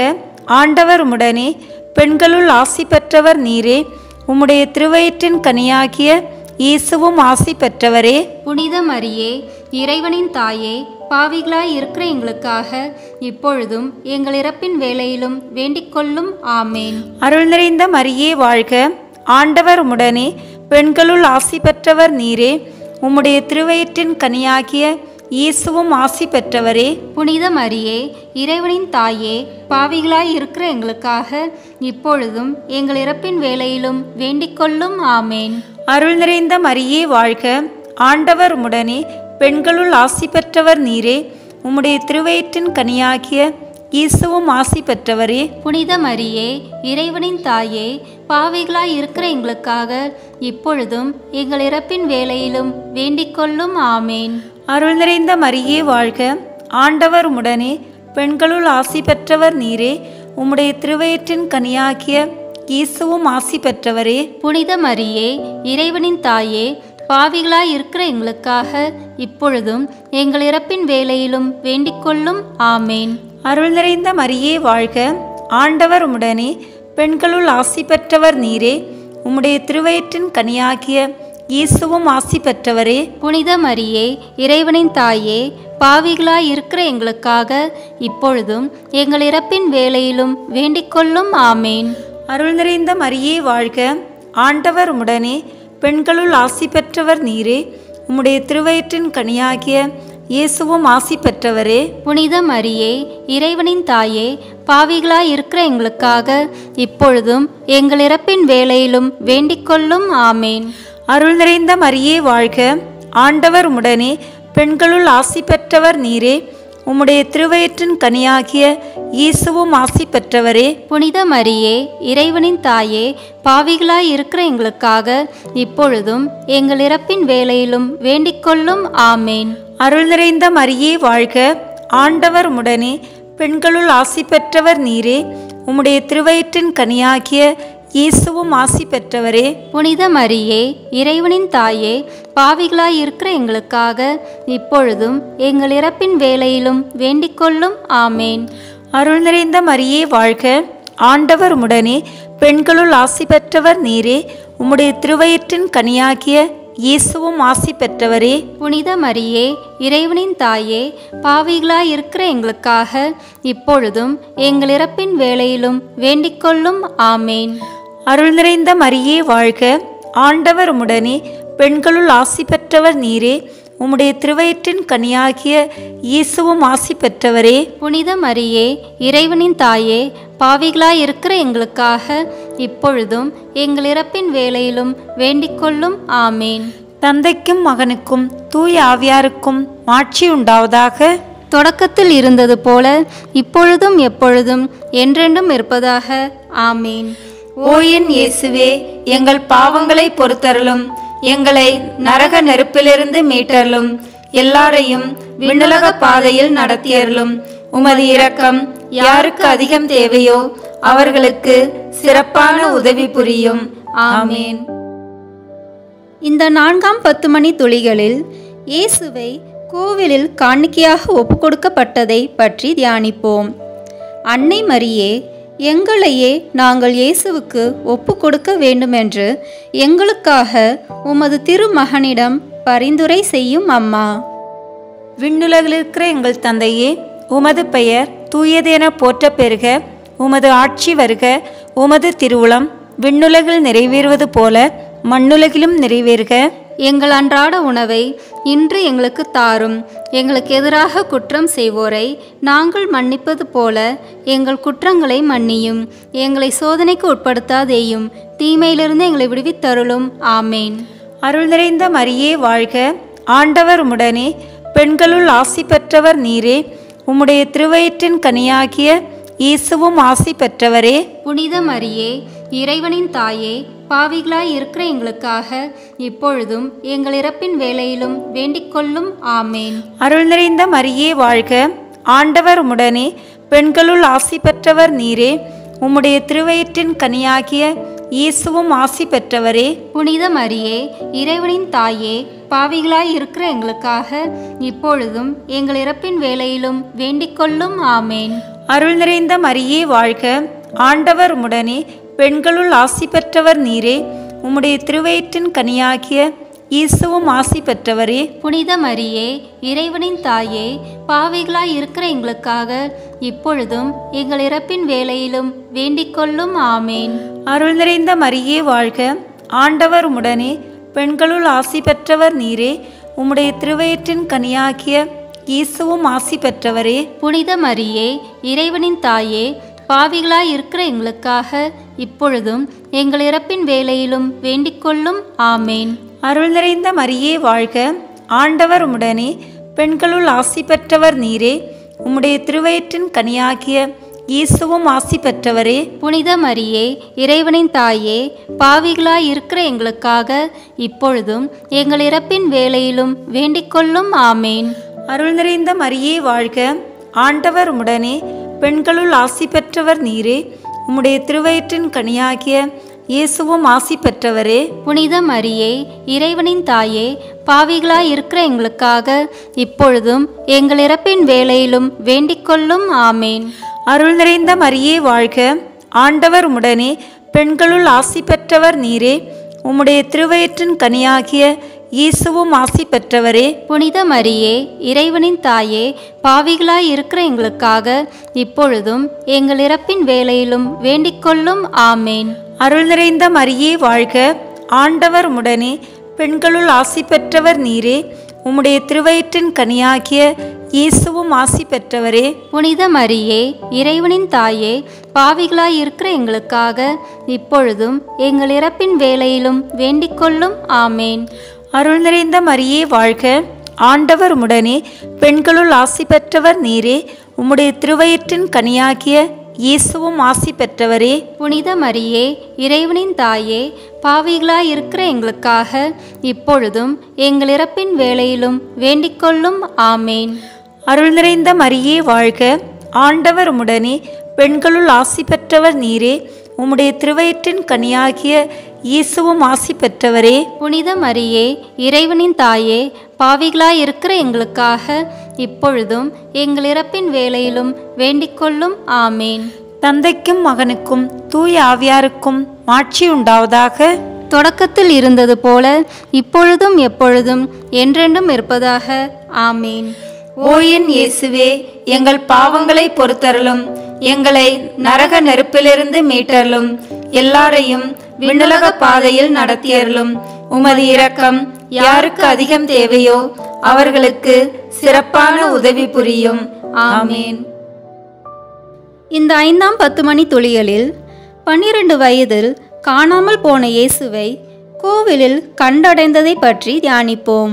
[SPEAKER 1] ஆண்டவர் உம்முடனே பெண்களுள் ஆசி பெற்றவர் நீரே உம்முடைய திருவயிற்றின் கனியாகிய இயேசுவும் ஆசி பெற்றவரே
[SPEAKER 5] புனித மரியே இறைவனின் தாயே பாவிகளாய் இருக்கிற எங்களுக்காக இப்பொழுதும் எங்கள் இறப்பின் வேளையிலும் வேண்டிக்கொள்ளும் ஆமேன்
[SPEAKER 1] அருள் நிறைந்த மரியே வாழ்க ஆண்டவர் உம்முடனே பெண்களுள் ஆசி பெற்றவர் நீரே உம்முடைய திருவயிற்றின் கனியாகிய இயேசுவும் ஆசி பெற்றவரே
[SPEAKER 5] புனித மரியே இறைவனின் தாயே பாவிகளாய் இருக்கிற எங்களுக்காக இப்பொழுதும் எங்கள் இறப்பின் வேளையிலும் வேண்டிக்கொள்ளும் ஆமேன்
[SPEAKER 1] அருள் நிறைந்த மரியே வாழ்க ஆண்டவர் உம்முடனே பெண்களுள் ஆசி பெற்றவர் நீரே உம்முடைய திருவயிற்றின் கனியாகிய இயேசுவும் ஆசி பெற்றவரே
[SPEAKER 5] புனித மரியே இறைவனின் தாயே பாவிகளாய் இருக்கிற எங்களுக்காக இப்பொழுதும் எங்கள் இறப்பின் வேளையிலும் வேண்டிக்கொள்ளும் ஆமேன்
[SPEAKER 1] அருள் நிறைந்த மரியே வாழ்க ஆண்டவர் உம்முடனே பெண்களுள் ஆசி பெற்றவர் நீரே உம்முடைய திருவயிற்றின் கனியாகிய இயேசுவும் ஆசி பெற்றவரே
[SPEAKER 5] புனித மரியே இறைவனின் தாயே பாவிகளாய் இருக்கிற எங்களுக்காக இப்பொழுதும் எங்கள் இறப்பின் வேளையிலும் வேண்டிக்கொள்ளும் ஆமேன்
[SPEAKER 1] அருள் நிறைந்த மரியே வாழ்க ஆண்டவர் உம்முடனே பெண்களுள் ஆசி பெற்றவர் நீரே உம்முடைய திருவயிற்றின் கனியாகிய இயேசுவும் ஆசி பெற்றவரே
[SPEAKER 5] புனித மரியே இறைவனின் தாயே பாவிகளாய் இருக்கிற எங்களுக்காக இப்பொழுதும் எங்கள் இறப்பின் வேளையிலும் வேண்டிக்கொள்ளும் ஆமேன்
[SPEAKER 1] அருள் நிறைந்த மரியே வாழ்க ஆண்டவர் உம்முடனே பெண்களுள் ஆசி பெற்றவர் நீரே உம்முடைய திருவயிற்றின் கனியாகிய இயேசுவும் ஆசி பெற்றவரே
[SPEAKER 5] புனித மரியே இறைவனின் தாயே பாவிகளாய் இருக்கிற எங்களுக்காக இப்பொழுதும் எங்கள் இறப்பின் வேளையிலும் வேண்டிக்கொள்ளும் ஆமேன்
[SPEAKER 1] அருள் நிறைந்த மரியே வாழ்க ஆண்டவர் உம்முடனே பெண்களுள் ஆசி பெற்றவர் நீரே உம்முடைய திருவயிற்றின் கனியாகிய இயேசுவும் ஆசி பெற்றவரே
[SPEAKER 5] புனித மரியே இறைவனின் தாயே பாவிகளாய் இருக்கிற எங்களுக்காக இப்பொழுதும் எங்கள் இறப்பின் வேளையிலும் வேண்டிக்கொள்ளும் ஆமேன்
[SPEAKER 1] அருள் நிறைந்த மரியே வாழ்க ஆண்டவர் உம்முடனே பெண்களுள் ஆசி பெற்றவர் நீரே உம்முடைய திருவயிற்றின் கனியாகிய இயேசுவும் ஆசி பெற்றவரே
[SPEAKER 5] புனித மரியே இறைவனின் தாயே பாவிகளாய் இருக்கிற எங்களுக்காக இப்பொழுதும் எங்கள் இறப்பின் வேளையிலும் வேண்டிக்கொள்ளும் ஆமேன்
[SPEAKER 1] அருள் நிறைந்த மரியே வாழ்க ஆண்டவர் உம்முடனே பெண்களுள் ஆசி பெற்றவர் நீரே உம்முடைய திருவயிற்றின் கனியாகிய இயேசுவும் ஆசி பெற்றவரே
[SPEAKER 5] புனித மரியே இறைவனின் தாயே பாவிகளாய் இருக்கிற எங்களுக்காக இப்பொழுதும் எங்கள் இறப்பின் வேளையிலும் வேண்டிக்கொள்ளும் ஆமேன்
[SPEAKER 1] அருள் நிறைந்த மரியே வாழ்க ஆண்டவர் உம்முடனே பெண்களுள் ஆசி பெற்றவர் நீரே உம்முடைய திருவயிற்றின் கனியாகிய இயேசுவும் ஆசி பெற்றவரே
[SPEAKER 5] புனித மரியே இறைவனின் தாயே பாவிகளாய் இருக்கிற எங்களுக்காக இப்பொழுதும் எங்கள் இறப்பின் வேளையிலும் வேண்டிக்கொள்ளும் ஆமேன்
[SPEAKER 1] தந்தைக்கும் மகனுக்கும் தூய ஆவியாருக்கும் மாட்சி உண்டாவதாக
[SPEAKER 5] தொடக்கத்தில் இருந்தது போல இப்பொழுதும் எப்பொழுதும் என்றென்றும் இருப்பதாக ஆமேன்
[SPEAKER 1] ஓ என் இயேசுவே எங்கள் பாவங்களை பொறுத்தருளும் எங்களை நரக நெருப்பிலிருந்து மீட்டருளும் எல்லாரையும் விண்ணுலக பாதையில் நடத்தியருளும் உமது இரக்கம் யாருக்கு அதிகம் தேவையோ அவர்களுக்கு சிறப்பான உதவி புரியும் ஆமேன்
[SPEAKER 5] இந்த நான்காம் பத்து மணி துளிகளில் இயேசுவை கோவிலில் காணிக்கையாக ஒப்புக்கொடுக்கப்பட்டதை பற்றி தியானிப்போம் அன்னை மரியே எங்களையே நாங்கள் இயேசுவுக்கு ஒப்பு கொடுக்க வேண்டுமென்று எங்களுக்காக உமது திருமகனிடம் பரிந்துரை செய்யும் அம்மா
[SPEAKER 1] விண்ணுலகில் இருக்கிற எங்கள் தந்தையே உமது பெயர் தூயதென போற்ற பெறுக உமது ஆட்சி வருக உமது திருவுளம் விண்ணுலகில் நிறைவேறுவது போல மண்ணுலகிலும் நிறைவேறுக
[SPEAKER 5] எங்கள் அன்றாட உணவை இன்று எங்களுக்கு தாரும் எங்களுக்கு எதிராக குற்றம் செய்வோரை நாங்கள் மன்னிப்பது போல எங்கள் குற்றங்களை மன்னியும் எங்களை சோதனைக்கு உட்படுத்தாதேயும் தீமையிலிருந்து எங்களை விடுவித்தருளும் ஆமேன்
[SPEAKER 1] அருள் நிறைந்த மரியே வாழ்க ஆண்டவர் உம்முடனே பெண்களுள் ஆசி பெற்றவர் நீரே உம்முடைய திருவயிற்றின் கனியாகிய இயேசுவும் ஆசி பெற்றவரே
[SPEAKER 5] புனித மரியே இறைவனின் தாயே பாவிகளாய் இருக்கிற எங்களுக்காக இப்பொழுதும் எங்கள் இறப்பின் வேளையிலும் வேண்டிக்கொள்ளும் ஆமேன்
[SPEAKER 1] அருள் நிறைந்த மரியே வாழ்க ஆண்டவர் உம்முடனே பெண்களுள் ஆசி பெற்றவர் நீரே உம்முடைய திருவயிற்றின் கனியாகிய இயேசுவும் ஆசி பெற்றவரே
[SPEAKER 5] புனித மரியே இறைவனின் தாயே பாவிகளாய் இருக்கிற எங்களுக்காக இப்பொழுதும் எங்கள் இறப்பின் வேளையிலும் வேண்டிக்கொள்ளும் ஆமேன்
[SPEAKER 1] அருள் நிறைந்த மரியே வாழ்க ஆண்டவர் உடனே பெண்களுள் ஆசி பெற்றவர் நீரே உம்முடைய திருவயிற்றின் கனியாகிய இயேசுவும் ஆசி பெற்றவரே
[SPEAKER 5] புனித மரியே இறைவனின் தாயே பாவிகளாய் இருக்கிற எங்களுக்காக இப்பொழுதும் எங்கள் இறப்பின் வேளையிலும் வேண்டிக் கொள்ளும் ஆமேன்
[SPEAKER 1] அருள் நிறைந்த மரியே வாழ்க ஆண்டவர் உடனே பெண்களுள் ஆசி பெற்றவர் நீரே உம்முடைய திருவயிற்றின் கனியாகிய இயேசுவும் ஆசி பெற்றவரே
[SPEAKER 5] புனித மரியே இறைவனின் தாயே பாவிகளாய் இருக்கிற எங்களுக்காக இப்பொழுதும் எங்கள் இறப்பின் வேளையிலும் வேண்டிக் கொள்ளும் ஆமேன்
[SPEAKER 1] அருள் நிறைந்த மரியே வாழ்க ஆண்டவர் உடனே பெண்களுள் ஆசி பெற்றவர் நீரே உம்முடைய திருவயிற்றின் கனியாகிய இயேசுவும் ஆசி பெற்றவரே
[SPEAKER 5] புனித மரியே இறைவனின் தாயே பாவிகளாய் இருக்கிற எங்களுக்காக இப்பொழுதும் எங்கள் இறப்பின் வேளையிலும் வேண்டிக் கொள்ளும் ஆமேன்
[SPEAKER 1] அருள் நிறைந்த மரியே வாழ்க ஆண்டவர் உடனே பெண்களுள் ஆசி பெற்றவர் நீரே உம்முடைய திருவயிற்றின் கனியாகிய இயேசுவும் ஆசி பெற்றவரே
[SPEAKER 5] புனித மரியே இறைவனின் தாயே பாவிகளாய் இருக்கிற எங்களுக்காக இப்பொழுதும் எங்கள் இறப்பின் வேளையிலும் வேண்டிக் கொள்ளும் ஆமேன்
[SPEAKER 1] அருள் நிறைந்த மரியே வாழ்க ஆண்டவர் உடனே பெண்களுள் ஆசி பெற்றவர் நீரே உம்முடைய திருவயிற்றின் கனியாகிய இயேசுவும் ஆசி பெற்றவரே
[SPEAKER 5] புனித மரியே இறைவனின் தாயே பாவிகளாய் இருக்கிற எங்களுக்காக இப்பொழுதும் எங்கள் இறப்பின் வேளையிலும் வேண்டிக் கொள்ளும் ஆமேன்
[SPEAKER 1] அருள் நிறைந்த மரியே வாழ்க ஆண்டவர் உடனே பெண்களுள் ஆசி பெற்றவர் நீரே உம்முடைய திருவயிற்றின் கனியாகிய இயேசுவும் ஆசி பெற்றவரே
[SPEAKER 5] புனித மரியே இறைவனின் தாயே பாவிகளாய் இருக்கிற எங்களுக்காக இப்பொழுதும் எங்கள் இறப்பின் வேளையிலும் வேண்டிக் கொள்ளும் ஆமேன்
[SPEAKER 1] அருள் நிறைந்த மரியே வாழ்க ஆண்டவர் உடனே பெண்களுள் ஆசி பெற்றவர் நீரே உம்முடைய திருவயிற்றின் கனியாகிய இயேசுவும் ஆசி பெற்றவரே
[SPEAKER 5] புனித மரியே இறைவனின் தாயே பாவிகளாய் இருக்கிற எங்களுக்காக இப்பொழுதும் எங்கள் இறப்பின் வேளையிலும் வேண்டிக் கொள்ளும் ஆமேன்
[SPEAKER 1] அருள் நிறைந்த மரியே வாழ்க ஆண்டவர் உடனே பெண்களுள் ஆசி பெற்றவர் நீரே உம்முடைய திருவயிற்றின் கனியாகிய இயேசுவும் ஆசி பெற்றவரே
[SPEAKER 5] புனித மரியே இறைவனின் தாயே பாவிகளாய் இருக்கிற எங்களுக்காக இப்பொழுதும் எங்கள் இறப்பின் வேளையிலும் வேண்டிக் கொள்ளும் ஆமேன்
[SPEAKER 1] தந்தைக்கும் மகனுக்கும் தூய ஆவியாருக்கும் மாட்சி உண்டாவதாக
[SPEAKER 5] தொடக்கத்தில் இருந்தது போல இப்பொழுதும் எப்பொழுதும் என்றென்றும் இருப்பதாக ஆமேன்
[SPEAKER 1] ஓ என் இயேசுவே எங்கள் பாவங்களை பொறுத்தருளும் எங்களை நரக நெருப்பிலிருந்து மீட்டருளும் எல்லாரையும் விண்ணுலக பாதையில் நடத்தியருளும் உமது இரக்கம் யாருக்கு அதிகம் தேவையோ அவர்களுக்கு சிறப்பான உதவி புரியும் ஆமேன்
[SPEAKER 5] இந்த ஐந்தாம் பத்து மணி துளிகளில் பன்னிரண்டு வயதில் காணாமல் போன இயேசுவை கோவிலில் கண்டடைந்ததை பற்றி தியானிப்போம்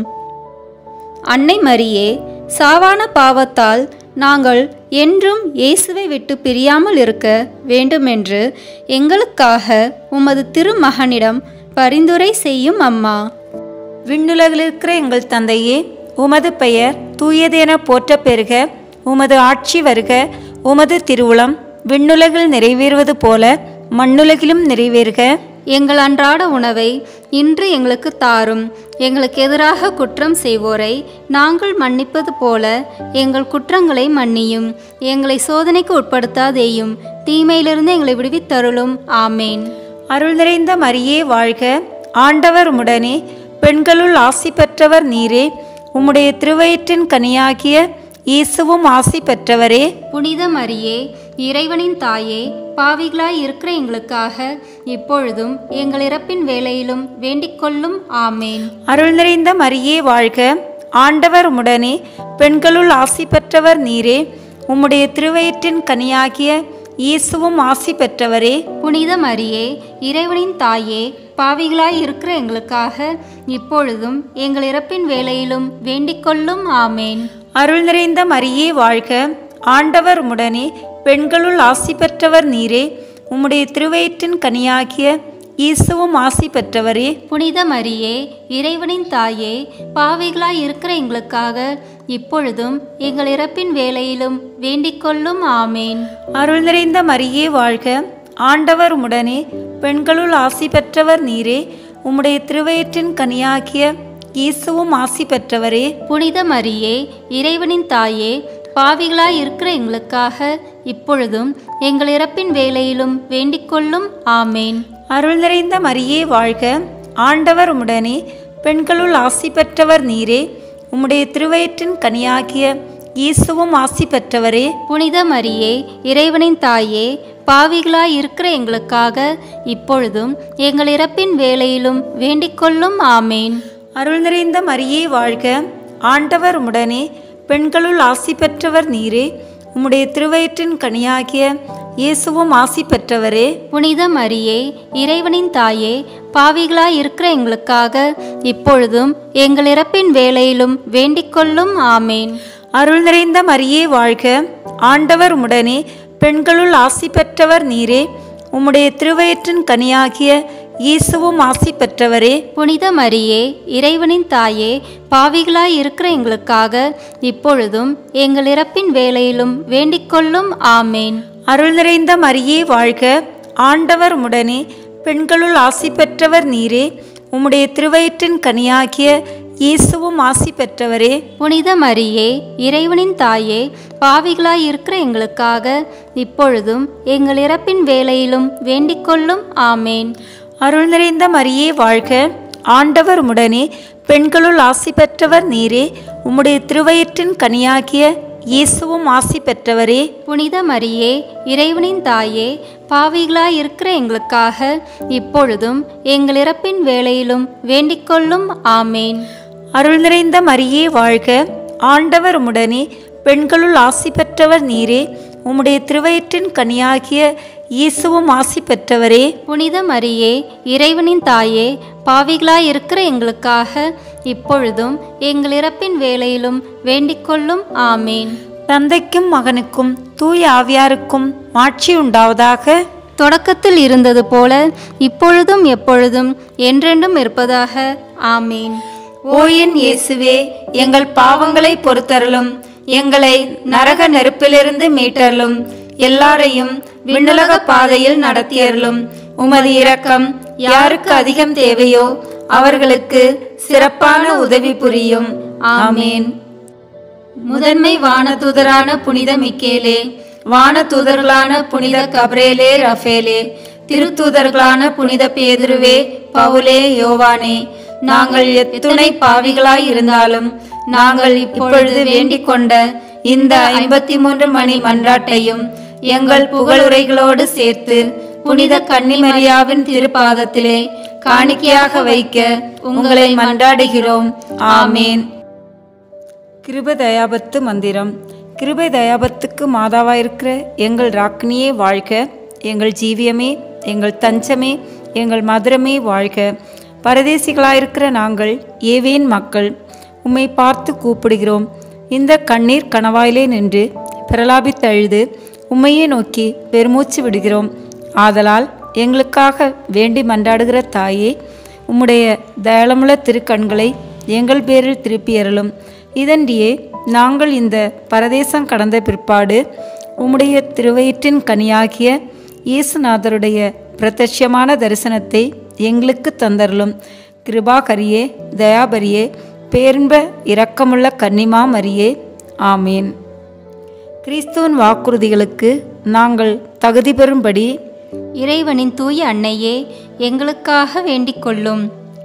[SPEAKER 5] அன்னை மரியே சாவான பாவத்தால் நாங்கள் என்றும் இயேசுவை விட்டு பிரியாமல் இருக்க வேண்டுமென்று எங்களுக்காக உமது திருமகனிடம் பரிந்துரை செய்யும் அம்மா
[SPEAKER 1] விண்ணுலகில் இருக்கிற எங்கள் தந்தையே உமது பெயர் தூயதென போற்ற பெறுக உமது ஆட்சி வருக உமது திருவுளம் விண்ணுலகில் நிறைவேறுவது போல மண்ணுலகிலும் நிறைவேறுக
[SPEAKER 5] எங்கள் அன்றாட உணவை இன்று எங்களுக்கு தாரும் எங்களுக்கு எதிராக குற்றம் செய்வோரை நாங்கள் மன்னிப்பது போல எங்கள் குற்றங்களை மன்னியும் எங்களை சோதனைக்கு உட்படுத்தாதேயும் தீமையிலிருந்து எங்களை விடுவித்தருளும் ஆமேன்
[SPEAKER 1] அருள் நிறைந்த மரியே வாழ்க ஆண்டவர் உடனே பெண்களுள் ஆசி பெற்றவர் நீரே உம்முடைய திருவயிற்றின் கனியாகிய இயேசுவும் ஆசி பெற்றவரே
[SPEAKER 5] புனித மரியே இறைவனின் தாயே பாவிகளாய் இருக்கிற எங்களுக்காக இப்பொழுதும் எங்கள் இறப்பின் வேளையிலும் வேண்டிக் கொள்ளும் ஆமேன்
[SPEAKER 1] அருள் நிறைந்த மரியே வாழ்க ஆண்டவர் உடனே பெண்களுள் ஆசி பெற்றவர் நீரே உம்முடைய திருவயிற்றின் கனியாகிய இயேசுவும் ஆசி பெற்றவரே
[SPEAKER 5] புனித மரியே இறைவனின் தாயே பாவிகளாய் இருக்கிற எங்களுக்காக இப்பொழுதும் எங்கள் இறப்பின் வேளையிலும் வேண்டிக் கொள்ளும் ஆமேன்
[SPEAKER 1] அருள் நிறைந்த மரியே வாழ்க ஆண்டவர் உடனே பெண்களுள் ஆசி பெற்றவர் நீரே உம்முடைய திருவயிற்றின் கனியாகிய இயேசுவும் ஆசி பெற்றவரே
[SPEAKER 5] புனித மரியே இறைவனின் தாயே பாவிகளாய் இருக்கிற எங்களுக்காக இப்பொழுதும் எங்கள் இறப்பின் வேளையிலும் வேண்டிக் கொள்ளும் ஆமேன்
[SPEAKER 1] அருள் நிறைந்த மரியே வாழ்க ஆண்டவர் உடனே பெண்களுள் ஆசி பெற்றவர் நீரே உம்முடைய திருவயிற்றின் கனியாகிய இயேசுவும் ஆசி பெற்றவரே
[SPEAKER 5] புனித மரியே இறைவனின் தாயே பாவிகளாய் இருக்கிற எங்களுக்காக இப்பொழுதும் எங்கள் இறப்பின் வேளையிலும் வேண்டிக்கொள்ளும் ஆமேன்
[SPEAKER 1] அருள் நிறைந்த மரியே வாழ்க ஆண்டவர் உம்முடனே பெண்களுள் ஆசி பெற்றவர் நீரே உம்முடைய திருவயிற்றின் கனியாகிய இயேசுவும் ஆசி பெற்றவரே
[SPEAKER 5] புனித மரியே இறைவனின் தாயே பாவிகளாய் இருக்கிற எங்களுக்காக இப்பொழுதும் எங்கள் இறப்பின் வேளையிலும் வேண்டிக்கொள்ளும் ஆமேன்
[SPEAKER 1] அருள் நிறைந்த மரியே வாழ்க ஆண்டவர் உம்முடனே பெண்களுள் ஆசி பெற்றவர் நீரே உம்முடைய திருவயிற்றின் கனியாகிய இயேசுவும் ஆசி பெற்றவரே
[SPEAKER 5] புனித மரியே இறைவனின் தாயே பாவிகளாய் இருக்கிற எங்களுக்காக இப்பொழுதும் எங்கள் இறப்பின் வேளையிலும் வேண்டிக்கொள்ளும் ஆமேன்
[SPEAKER 1] அருள் நிறைந்த மரியே வாழ்க ஆண்டவர் உம்முடனே பெண்களுள் ஆசி பெற்றவர் நீரே உம்முடைய திருவயிற்றின் கனியாகிய இயேசுவும் ஆசி பெற்றவரே
[SPEAKER 5] புனித மரியே இறைவனின் தாயே பாவிகளாய் இருக்கிற எங்களுக்காக இப்பொழுதும் எங்கள் இறப்பின் வேளையிலும் வேண்டிக்கொள்ளும் ஆமேன்
[SPEAKER 1] அருள் நிறைந்த மரியே வாழ்க ஆண்டவர் உம்முடனே பெண்களுள் ஆசி பெற்றவர் நீரே உம்முடைய திருவயிற்றின் கனியாகிய இயேசுவும் ஆசி பெற்றவரே
[SPEAKER 5] புனித மரியே இறைவனின் தாயே பாவிகளாய் இருக்கிற எங்களுக்காக இப்பொழுதும் எங்கள் இறப்பின் வேளையிலும் வேண்டிக்கொள்ளும் ஆமேன்
[SPEAKER 1] அருள் நிறைந்த மரியே வாழ்க ஆண்டவர் உம்முடனே பெண்களுள் ஆசி பெற்றவர் நீரே உம்முடைய திருவயிற்றின் கனியாகிய இயேசுவும் ஆசி பெற்றவரே
[SPEAKER 5] புனித மரியே இறைவனின் தாயே பாவிகளாய் இருக்கிற எங்களுக்காக இப்பொழுதும் எங்கள் இறப்பின் வேளையிலும் வேண்டிக்கொள்ளும் ஆமேன்
[SPEAKER 1] அருள் நிறைந்த மரியே வாழ்க ஆண்டவர் உம்முடனே பெண்களுள் ஆசி பெற்றவர் நீரே உம்முடைய திருவயிற்றின் கனியாகிய இயேசுவும் ஆசி பெற்றவரே
[SPEAKER 5] புனித மரியே இறைவனின் தாயே பாவிகளாய் இருக்கிற எங்களுக்காக இப்பொழுதும் எங்கள் இறப்பின் வேளையிலும் வேண்டிக்கொள்ளும் ஆமேன்
[SPEAKER 1] தந்தைக்கும் மகனுக்கும் தூய ஆவியாருக்கும் மாட்சி உண்டாவதாக
[SPEAKER 5] தொடக்கத்தில் இருந்தது போல இப்பொழுதும் எப்பொழுதும் என்றென்றும் இருப்பதாக ஆமேன்
[SPEAKER 1] ஓ என் இயேசுவே எங்கள் பாவங்களை பொறுத்தருளும் எங்களை நரக நெருப்பிலிருந்து மீட்டருளும் எல்லாரையும் விண்ணுலக பாதையில் நடத்தியருளும் உமது இரக்கம் யாருக்கு அதிகம் தேவையோ அவர்களுக்கு சிறப்பான உதவி புரியும் ஆமேன் முதன்மை வானதூதரான புனித மிக்கேலே வானதூதர்களான புனித கப்ரேலே ரஃபேலே திருத்தூதர்களான புனித பேதுருவே பவுலே யோவானே நாங்கள் எத்துணை பாவிகளாய் இருந்தாலும் நாங்கள் இப்பொழுது வேண்டிக் கொண்ட இந்த ஐம்பத்தி மூன்று மணி மன்றாட்டையும் எங்கள் புகழுரைகளோடு சேர்த்து புனித கன்னிமரியாவின் திருப்பாதத்திலே காணிக்கையாக வைக்க உங்களை மன்றாடுகிறோம் ஆமேன் கிருப தயாபத்து மந்திரம் கிருபை தயாபத்துக்கு மாதாவாயிருக்கிற எங்கள் ராக்கினியே வாழ்க எங்கள் ஜீவியமே எங்கள் தஞ்சமே எங்கள் மதுரமே வாழ்க பரதேசிகளாயிருக்கிற நாங்கள் ஏவேன் மக்கள் உம்மை பார்த்து கூப்பிடுகிறோம் இந்த கண்ணீர் கணவாயிலே நின்று பிரலாபித்து அழுது உம்மையே நோக்கி பெருமூச்சு விடுகிறோம் ஆதலால் எங்களுக்காக வேண்டி மன்றாடுகிற தாயே உம்முடைய தயாளமுள்ள திருக்கண்களை எங்கள் பேரில் திருப்பியறலும் இதன்றியே நாங்கள் இந்த பரதேசம் கடந்த பிற்பாடு உம்முடைய திருவயிற்றின் கனியாகிய இயேசுநாதருடைய பிரத்யட்சமான தரிசனத்தை எங்களுக்கு தந்தருளும் கிருபாகரியே தயாபரியே பேர்ன்ப இரக்கமுள்ள கன்னிமா மரியே ஆமேன் கிறிஸ்துவின் வாக்குறுதிகளுக்கு நாங்கள் தகுதி பெறும்படி
[SPEAKER 5] இறைவனின் தூய அன்னையே எங்களுக்காக வேண்டிக் கொள்ளும்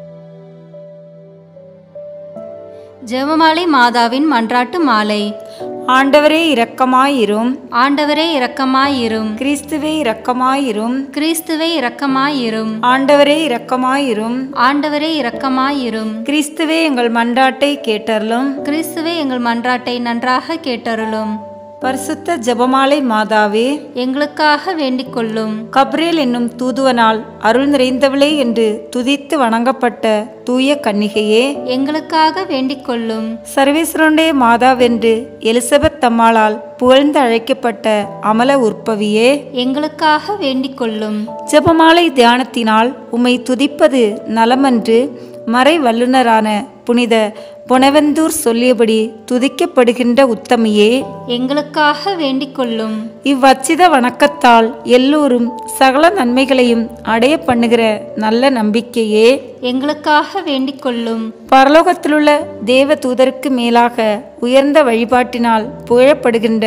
[SPEAKER 5] ஜெபமாலை மாதாவின் மன்றாட்டு மாலை
[SPEAKER 1] ஆண்டவரே இரக்கமாயிரும்
[SPEAKER 5] ஆண்டவரே இரக்கமாயிரும்
[SPEAKER 1] கிறிஸ்துவே இரக்கமாயிரும்
[SPEAKER 5] கிறிஸ்துவே இரக்கமாயிரும்
[SPEAKER 1] ஆண்டவரே இரக்கமாயிரும்
[SPEAKER 5] ஆண்டவரே இரக்கமாயிரும்
[SPEAKER 1] கிறிஸ்துவே எங்கள் மன்றாட்டை கேட்டருளும்
[SPEAKER 5] கிறிஸ்துவே எங்கள் மன்றாட்டை நன்றாக கேட்டருளும்
[SPEAKER 1] பரிசுத்த ஜெபமாலை மாதாவே
[SPEAKER 5] எங்களுக்காக வேண்டிக் கொள்ளும்
[SPEAKER 1] கப்ரேல் என்னும் தூதுவனால் அருள் நிறைந்தவளே என்று துதித்து வணங்கப்பட்ட தூய கன்னிகையே
[SPEAKER 5] எங்களுக்காக வேண்டிக் கொள்ளும்
[SPEAKER 1] சர்வேஸ்வரனுடைய மாதாவென்று எலிசபெத் தம்மாளால் புகழ்ந்து அழைக்கப்பட்ட அமல உற்பவியே
[SPEAKER 5] எங்களுக்காக வேண்டிக் கொள்ளும்
[SPEAKER 1] ஜெபமாலை தியானத்தினால் உம்மை துதிப்பது நலமன்று மறை வல்லுனரான புனித பொனவெந்தூர் சொல்லியபடி துதிக்கப்படுகின்ற உத்தமியே
[SPEAKER 5] எங்களுக்காக வேண்டிக் கொள்ளும்
[SPEAKER 1] இவ்வச்சித வணக்கத்தால் எல்லோரும் சகல நன்மைகளையும் அடைய பண்ணுகிற நல்ல நம்பிக்கையே
[SPEAKER 5] எங்களுக்காக வேண்டிக் கொள்ளும்
[SPEAKER 1] பரலோகத்திலுள்ள தேவ தூதருக்கு மேலாக உயர்ந்த வழிபாட்டினால் புகழப்படுகின்ற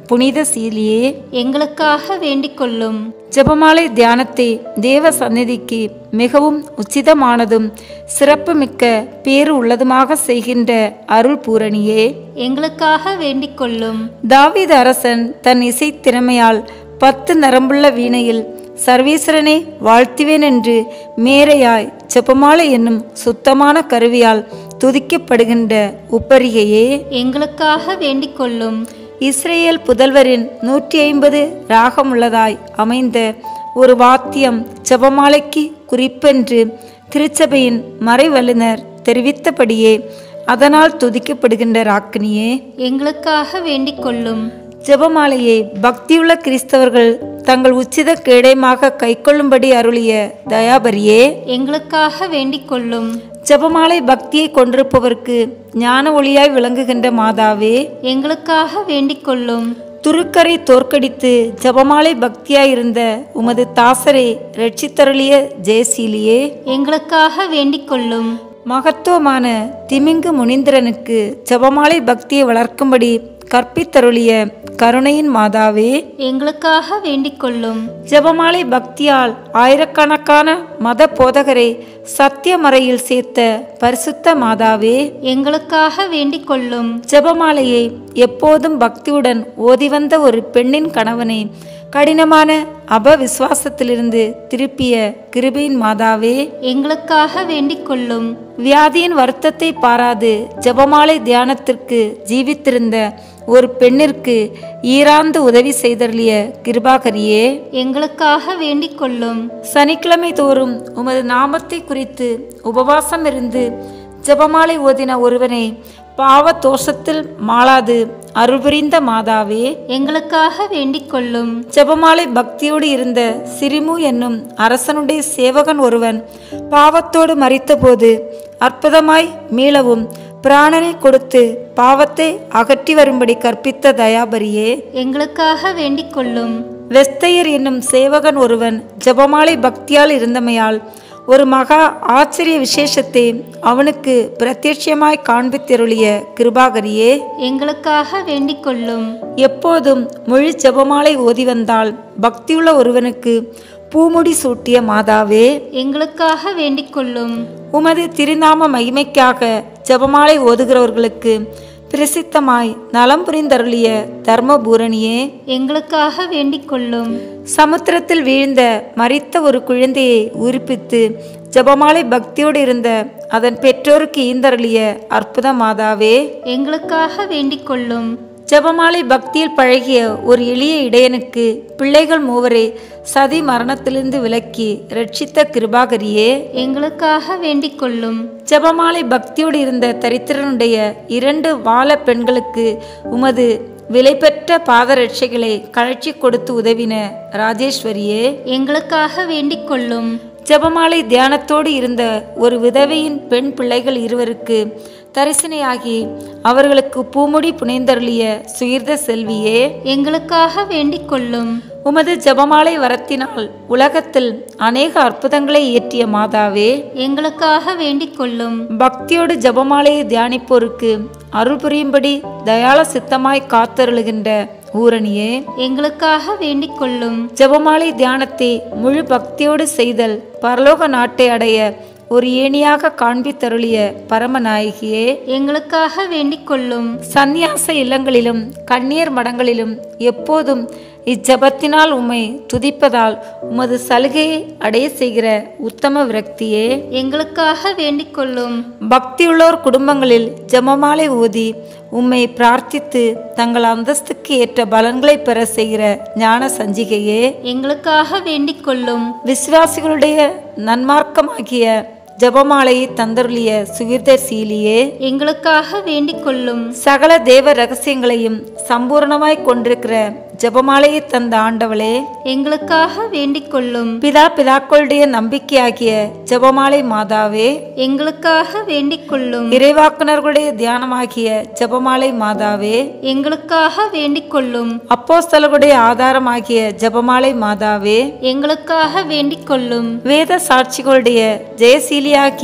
[SPEAKER 1] புனித சீலியே
[SPEAKER 5] எங்களுக்காக வேண்டிக் கொள்ளும்
[SPEAKER 1] ஜெபமாலை தியானத்தை தேவ சந்நிதிக்கு மிகவும் உச்சிதமானதும் சிறப்புமிக்க பேறு உள்ளதுமாக செய்கின்ற அருள் பூரணியே
[SPEAKER 5] எங்களுக்காக வேண்டிக் கொள்ளும்
[SPEAKER 1] தாவீது அரசன் தன் இசை திறமையால் பத்து நரம்புள்ள வீணையில் சர்வேஸ்வரனை வாழ்த்துவேன் என்று மேரையாய் ஜெபமாலை என்னும் சுத்தமான கருவியால் துதிக்கப்படுகின்ற உப்பரிகையே
[SPEAKER 5] எங்களுக்காக வேண்டிக் கொள்ளும்
[SPEAKER 1] இஸ்ரேல் புதல்வரின் நூற்றி ஐம்பது ராகமுள்ளதாய் அமைந்த ஒரு வாத்தியம் ஜெபமாலைக்கு குறிப்பென்று திருச்சபையின் மறைவல்லுனர் தெரிவித்தபடியே அதனால் துதிக்கப்படுகின்ற ராக்கினியே
[SPEAKER 5] எங்களுக்காக வேண்டிக் கொள்ளும்
[SPEAKER 1] ஜெபமாலையை பக்தியுள்ள கிறிஸ்தவர்கள் தங்கள் உச்சித கேடயமாக கைக்கொள்ளும்படி அருளிய தயாபரியே
[SPEAKER 5] எங்களுக்காக வேண்டிக் கொள்ளும்
[SPEAKER 1] ஜெபமாலை பக்தியை கொண்டிருப்பவருக்கு ஞான ஒளியாய் விளங்குகின்ற மாதாவே
[SPEAKER 5] எங்களுக்காக வேண்டிக் கொள்ளும்
[SPEAKER 1] துருக்கரை தோற்கடித்து ஜெபமாலை பக்தியாயிருந்த உமது தாசரை ரட்சித்தருளிய ஜெயசீலியே
[SPEAKER 5] எங்களுக்காக வேண்டிக் கொள்ளும்
[SPEAKER 1] மகத்துவமான திமிங்கு முனீந்திரனுக்கு ஜெபமாலை பக்தியை வளர்க்கும்படி கற்பித்தருளிய கருணையின் மாதாவே
[SPEAKER 5] எங்களுக்காக வேண்டிக் கொள்ளும்
[SPEAKER 1] ஜெபமாலை பக்தியால் ஆயிரக்கணக்கான மத போதகரை சத்திய மறையில் சேர்த்த பரிசுத்த மாதாவே
[SPEAKER 5] எங்களுக்காக வேண்டிக் கொள்ளும்
[SPEAKER 1] ஜெபமாலையை எப்போதும் பக்தியுடன் ஓதி வந்த ஒரு பெண்ணின் கணவனை கடினமான அப விசுவாசத்திலிருந்து திருப்பிய கிருபையின் மாதாவே
[SPEAKER 5] எங்களுக்காக வேண்டிக் கொள்ளும்
[SPEAKER 1] வியாதியின் வருத்தத்தை பாராது ஜெபமாலை தியானத்திற்கு ஜீவித்திருந்த ஒரு பெண்ணிற்கு ஈராந்து உதவி செய்தருளிய கிருபாகரியே
[SPEAKER 5] எங்களுக்காக வேண்டிக் கொள்ளும்
[SPEAKER 1] சனிக்கிழமை தோறும் உமது நாமத்தை குறித்து உபவாசம் இருந்து ஜெபமாலை ஓதின ஒருவனை பாவ தோஷத்தில் மாளாது அருள் புரிந்த மாதாவே
[SPEAKER 5] எங்களுக்காக வேண்டிக் கொள்ளும்
[SPEAKER 1] ஜெபமாலை பக்தியோடு இருந்த சிரிமு என்னும் அரசனுடைய சேவகன் ஒருவன் பாவத்தோடு மறித்தபோது அற்புதமாய் மீளவும் பிராணனை கொடுத்து பாவத்தை அகற்றி வரும்படி கற்பித்த தயாபரியே
[SPEAKER 5] எங்களுக்காக வேண்டிக் கொள்ளும்
[SPEAKER 1] வெஸ்தையர் என்னும் சேவகன் ஒருவன் ஜெபமாலை பக்தியால் இருந்தமையால் ஒரு மகா ஆச்சரிய விசேஷத்தை அவனுக்கு பிரத்யட்சமாய் காண்பித்தருளிய கிருபாகரியே
[SPEAKER 5] எங்களுக்காக வேண்டிக் கொள்ளும்
[SPEAKER 1] எப்போதும் மொழி ஜெபமாலை ஓதி வந்தால் பக்தியுள்ள ஒருவனுக்கு பூமுடி சூட்டிய மாதாவே
[SPEAKER 5] எங்களுக்காக வேண்டிக் கொள்ளும்
[SPEAKER 1] உமது திருநாம மகிமைக்காக ஜெபமாலை ஓதுகிறவர்களுக்கு பிரசித்தமாய் நலம் புரிந்தருளிய தர்மபூரணியே
[SPEAKER 5] எங்களுக்காக வேண்டிக் கொள்ளும்
[SPEAKER 1] சமுத்திரத்தில் வீழ்ந்த மரித்த ஒரு குழந்தையை உயிர்ப்பித்து ஜெபமாலை பக்தியோடு இருந்த அதன் பெற்றோருக்கு ஈந்தருளிய அற்புத மாதாவே
[SPEAKER 5] எங்களுக்காக வேண்டிக் கொள்ளும்
[SPEAKER 1] ஜெபமாலை பக்தியில் பழகிய ஒரு எளிய இடையனுக்கு பிள்ளைகள் மூவரை சதி மரணத்திலிருந்து விலக்கி ரட்சித்த கிருபாகரியே
[SPEAKER 5] எங்களுக்காக வேண்டிக் கொள்ளும்
[SPEAKER 1] ஜெபமாலை பக்தியோடு இருந்த தரித்திரனுடைய இரண்டு வாழ பெண்களுக்கு உமது விலைபெற்ற பாதரட்சைகளை கழற்றி கொடுத்து உதவின ராஜேஸ்வரியே
[SPEAKER 5] எங்களுக்காக வேண்டிக் கொள்ளும்
[SPEAKER 1] ஜெபமாலை தியானத்தோடு இருந்த ஒரு விதவையின் பெண் பிள்ளைகள் இருவருக்கு தரிசனையாகி அவர்களுக்கு பூமுடி புனைந்தருளிய சுயிர்த செல்வியே
[SPEAKER 5] எங்களுக்காக வேண்டிக் கொள்ளும்
[SPEAKER 1] உமது ஜெபமாலை வரத்தினால் உலகத்தில் அநேக அற்புதங்களை இயற்றிய மாதாவே
[SPEAKER 5] எங்களுக்காக வேண்டிக் கொள்ளும்
[SPEAKER 1] பக்தியோடு ஜெபமாலையை தியானிப்போருக்கு அருள் புரியும்படி தயாள சித்தமாய் காத்தருளுகின்ற ஊரணியே
[SPEAKER 5] எங்களுக்காக வேண்டிக் கொள்ளும்
[SPEAKER 1] ஜெபமாலை தியானத்தை முழு பக்தியோடு செய்தல் பரலோக நாட்டை அடைய ஒரு ஏணியாக காண்பித்தருளிய பரமநாயகியே
[SPEAKER 5] எங்களுக்காக வேண்டிக் கொள்ளும்
[SPEAKER 1] சந்நியாச இல்லங்களிலும் கண்ணீர் மடங்களிலும் எப்போதும் இச்சபத்தினால் உம்மை துதிப்பதால் உமது சலுகையை அடைய செய்கிற உத்தம விரக்தியே
[SPEAKER 5] எங்களுக்காக வேண்டிக் கொள்ளும்
[SPEAKER 1] பக்தியுள்ளோர் குடும்பங்களில் ஜெபமாலை ஊதி உம்மை பிரார்த்தித்து தங்கள் அந்தஸ்துக்கு ஏற்ற பலன்களை பெற செய்கிற ஞான சஞ்சிகையே
[SPEAKER 5] எங்களுக்காக வேண்டிக் கொள்ளும்
[SPEAKER 1] விசுவாசிகளுடைய நன்மார்க்கமாகிய ஜெபமாலையை தந்தருளிய சுகிர்தர் சீலியே
[SPEAKER 5] எங்களுக்காக வேண்டிக் கொள்ளும்
[SPEAKER 1] சகல தேவ ரகசியங்களையும் சம்பூர்ணமாய் கொண்டிருக்கிற ஜெபமாலையை தந்த ஆண்டவளே
[SPEAKER 5] எங்களுக்காக வேண்டிக் கொள்ளும்
[SPEAKER 1] பிதா பிதாக்களுடைய நம்பிக்கையாகிய ஜெபமாலை மாதாவே
[SPEAKER 5] எங்களுக்காக வேண்டிக் கொள்ளும்
[SPEAKER 1] இறைவாக்குனர்களுடைய தியானமாகிய ஜெபமாலை மாதாவே
[SPEAKER 5] எங்களுக்காக வேண்டிக் கொள்ளும்
[SPEAKER 1] அப்போஸ்தலர்களுடைய ஆதாரமாகிய ஜெபமாலை மாதாவே
[SPEAKER 5] எங்களுக்காக வேண்டிக் கொள்ளும்
[SPEAKER 1] வேத சாட்சிகளுடைய ஜெயசீலியாகிய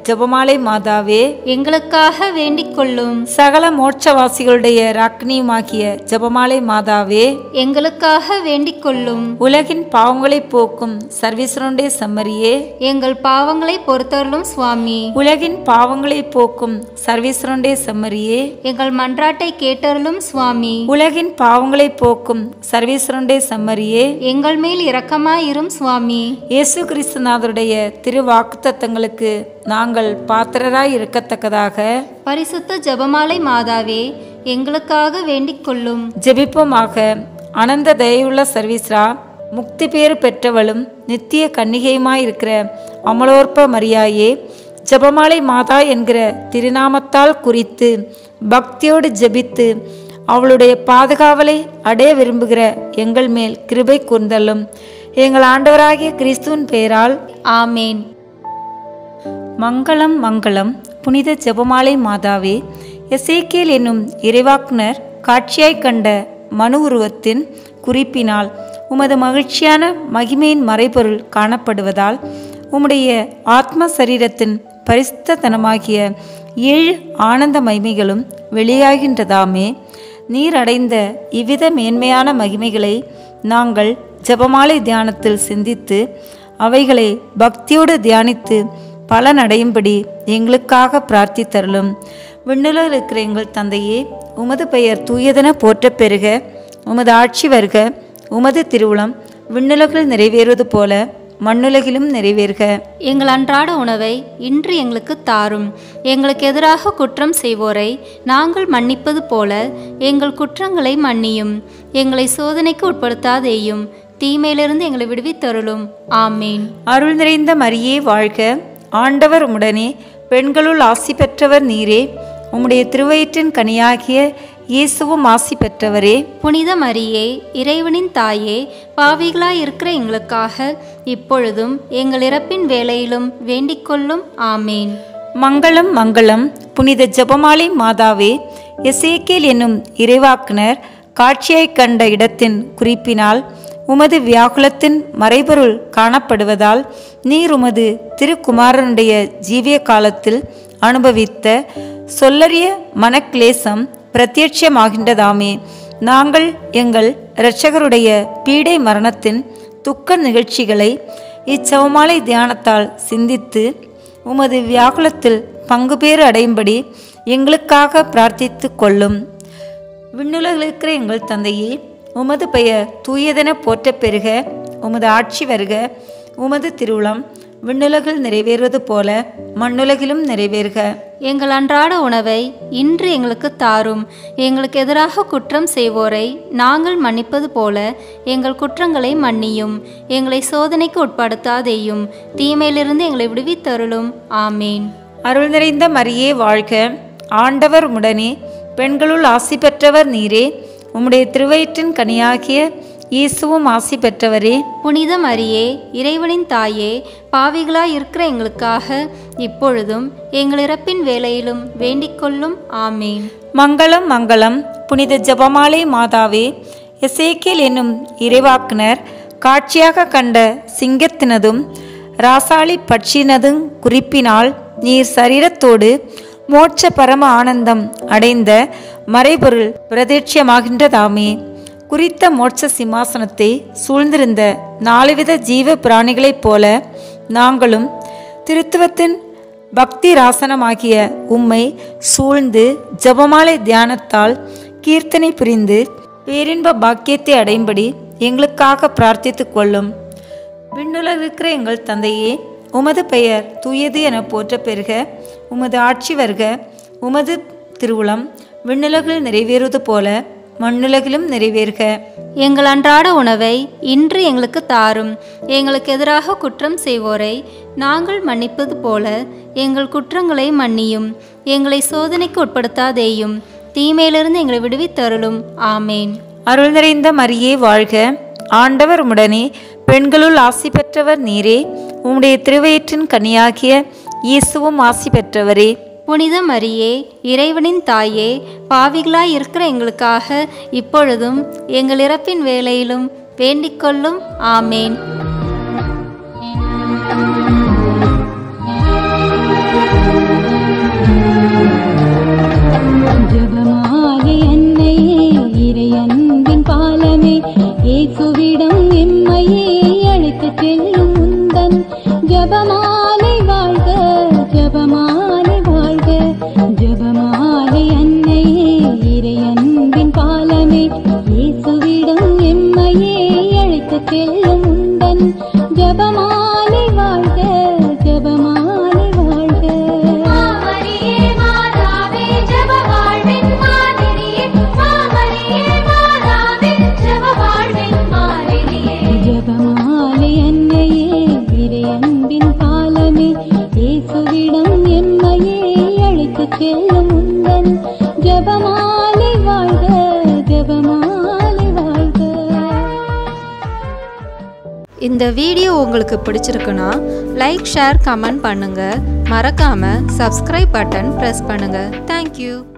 [SPEAKER 1] ஜெபமாலை மாதாவே
[SPEAKER 5] எங்களுக்காக வேண்டிக் கொள்ளும்
[SPEAKER 1] சகல மோட்சவாசிகளுடைய ராக்கினியுமாகிய ஜெபமாலை மாதாவே
[SPEAKER 5] எங்களுக்காக வேண்டிக் கொள்ளும்
[SPEAKER 1] உலகின் பாவங்களை போக்கும் சர்வீஸ்வரனுடைய செம்மறியே
[SPEAKER 5] எங்கள் பாவங்களை பொறுத்தருளும் சுவாமி
[SPEAKER 1] உலகின் பாவங்களை போக்கும் சர்வீஸ்வரனுடைய செம்மறியே
[SPEAKER 5] எங்கள் மன்றாட்டை கேட்டருளும் சுவாமி
[SPEAKER 1] உலகின் பாவங்களை போக்கும் சர்வீஸ்வரனுடைய செம்மறியே
[SPEAKER 5] எங்கள் மேல் இரக்கமாயிரும் சுவாமி
[SPEAKER 1] இயேசு கிறிஸ்துநாதருடைய திரு வாக்குத்தத்தங்களுக்கு நாங்கள் பாத்திரராய் இருக்கத்தக்கதாக
[SPEAKER 5] பரிசுத்த ஜெபமாலை மாதாவே எங்களுக்காக வேண்டிக் கொள்ளும்
[SPEAKER 1] ஜெபிப்போமாக அனந்த தயவுள்ள சர்வீஸ்ரா முக்தி பேறு பெற்றவளும் நித்திய கன்னிகையுமாயிருக்கிற அமலோற்ப மரியாயே ஜெபமாலை மாதா என்கிற திருநாமத்தால் குறித்து பக்தியோடு ஜெபித்து அவளுடைய பாதுகாவலை அடைய விரும்புகிற எங்கள் மேல் கிருபை கூர்ந்தள்ளும் எங்கள் ஆண்டவராகிய கிறிஸ்துவின் பெயரால்
[SPEAKER 5] ஆமேன்
[SPEAKER 1] மங்களம் மங்களம் புனித ஜெபமாலை மாதாவே எசேக்கியேல் என்னும் இறைவாக்குனர் காட்சியாய் கண்ட மனு உருவத்தின் குறிப்பினால் உமது மகிழ்ச்சியான மகிமையின் மறைபொருள் காணப்படுவதால் உம்முடைய ஆத்ம சரீரத்தின் பரிசுத்தனமாகிய ஏழு ஆனந்த மகிமைகளும் வெளியாகின்றதாமே நீர் அடைந்த இவ்வித மேன்மையான மகிமைகளை நாங்கள் ஜெபமாலை தியானத்தில் சிந்தித்து அவைகளை பக்தியோடு தியானித்து பலனடையும்படி எங்களுக்காக பிரார்த்தித்தருளும் விண்ணுலகில் இருக்கிற எங்கள் தந்தையே உமது பெயர் தூயதென போற்றப் பெறுக உமது ஆட்சி வருக உமது திருவுளம் விண்ணுலகில் நிறைவேறுவது போல மண்ணுலகிலும் நிறைவேறுக
[SPEAKER 5] எங்கள் அன்றாட உணவை இன்று எங்களுக்கு தாரும் எங்களுக்கு எதிராக குற்றம் செய்வோரை நாங்கள் மன்னிப்பது போல எங்கள் குற்றங்களை மன்னியும் எங்களை சோதனைக்கு உட்படுத்தாதேயும் தீமையிலிருந்து எங்களை விடுவித்தருளும் ஆமேன்
[SPEAKER 1] அருள் நிறைந்த மரியே வாழ்க ஆண்டவர் உடனே பெண்களுள் ஆசி பெற்றவர் நீரே உம்முடைய திருவயிற்றின் கனியாகிய இயேசுவும் ஆசி பெற்றவரே
[SPEAKER 5] புனித மரியே இறைவனின் தாயே பாவிகளாய் இருக்கிற எங்களுக்காக இப்பொழுதும் எங்கள் இறப்பின் வேளையிலும் வேண்டிக் கொள்ளும் ஆமேன்
[SPEAKER 1] மங்களம் மங்களம் புனித ஜெபமாலை மாதாவே எசேக்கேல் என்னும் இறைவாக்குனர் காட்சியாய்க் கண்ட இடத்தின் குறிப்பினால் உமது வியாகுலத்தின் மறைபொருள் காணப்படுவதால் நீர் உமது திருக்குமாரனுடைய ஜீவிய காலத்தில் அனுபவித்த சொல்லறிய மனக்லேசம் பிரத்யட்சமாகின்றதாமே நாங்கள் எங்கள் இரட்சகருடைய பீடை மரணத்தின் துக்க நிகழ்ச்சிகளை இச்சவமாலை தியானத்தால் சிந்தித்து உமது வியாகுலத்தில் பங்கு பேறு அடையும்படி எங்களுக்காக பிரார்த்தித்து கொள்ளும் விண்ணுலகில் இருக்கிற எங்கள் தந்தையே உமது பெயர் தூயதென போற்றப் பெறுக உமது ஆட்சி வருக உமது திருவுளம் விண்ணுலகில் நிறைவேறுவது போல மண்ணுலகிலும் நிறைவேறுக
[SPEAKER 5] எங்கள் அன்றாட உணவை இன்று எங்களுக்கு தாரும் எங்களுக்கு எதிராக குற்றம் செய்வோரை நாங்கள் மன்னிப்பது போல எங்கள் குற்றங்களை மன்னியும் எங்களை சோதனைக்கு உட்படுத்தாதேயும் தீமையிலிருந்து எங்களை விடுவித்தருளும் ஆமேன்
[SPEAKER 1] அருள் நிறைந்த மரியே வாழ்க ஆண்டவர் உடனே பெண்களுள் ஆசி பெற்றவர் நீரே உம்முடைய திருவயிற்றின் கனியாகிய இயேசுவும் ஆசி பெற்றவரே
[SPEAKER 5] புனித மரியே இறைவனின் தாயே பாவிகளாய் இருக்கிற எங்களுக்காக இப்பொழுதும் எங்கள் இறப்பின் வேளையிலும் வேண்டிக் கொள்ளும் ஆமேன்
[SPEAKER 1] மங்களம் மங்களம் புனித ஜெபமாலை மாதாவே எசேக்கியேல் என்னும் இறைவாக்குனர் காட்சியாக கண்ட சிங்கத்தினதும் ராசாளி பட்சினதும் குறிப்பினால் நீர் சரீரத்தோடு மோட்ச பரம ஆனந்தம் அடைந்த மறைபொருள் பிரதேட்சியமாகின்றதாமே குறித்த மோட்ச சிம்மாசனத்தை சூழ்ந்திருந்த நாலுவித ஜீவ பிராணிகளைப் போல நாங்களும் திருத்துவத்தின் பக்தி ராசனமாகிய உம்மை சூழ்ந்து ஜெபமாலை தியானத்தால் கீர்த்தனை புரிந்து பேரின்ப பாக்கியத்தை அடையும்படி எங்களுக்காக பிரார்த்தித்துக் கொள்ளும் விண்ணுலகில் இருக்கிற எங்கள் தந்தையே உமது பெயர் தூயது என போற்ற பெறுக உமது ஆட்சி வருக உமது திருவுளம் விண்ணுலகில் நிறைவேறுவது போல மண்ணுலகிலும் நிறைவேறுக
[SPEAKER 5] எங்கள் அன்றாட உணவை இன்று எங்களுக்கு தாரும் எங்களுக்கு எதிராக குற்றம் செய்வோரை நாங்கள் மன்னிப்பது போல எங்கள் குற்றங்களை மன்னியும் எங்களை சோதனைக்கு உட்படுத்தாதேயும் தீமையிலிருந்து எங்களை விடுவித்தருளும் ஆமேன்
[SPEAKER 1] அருள் நிறைந்த மரியே வாழ்க ஆண்டவர் உடனே பெண்களுள் ஆசி பெற்றவர் நீரே உம்முடைய திருவயிற்றின் கனியாகிய இயேசுவும் ஆசி பெற்றவரே
[SPEAKER 5] புனித மரியே இறைவனின் தாயே பாவிகளாய் இருக்கிற எங்களுக்காக இப்பொழுதும் எங்கள் இறப்பின் வேளையிலும் வேண்டிக் கொள்ளும் ஆமேன்
[SPEAKER 7] செல்லும் முந்தன் ஜெபமாலை வாழ்க ஜெபமாலை வாழ்க
[SPEAKER 5] இந்த வீடியோ உங்களுக்கு பிடிச்சிருக்குன்னா லைக் ஷேர் கமெண்ட் பண்ணுங்க மறக்காம சப்ஸ்கிரைப் பட்டன் ப்ரெஸ் பண்ணுங்க தேங்க்யூ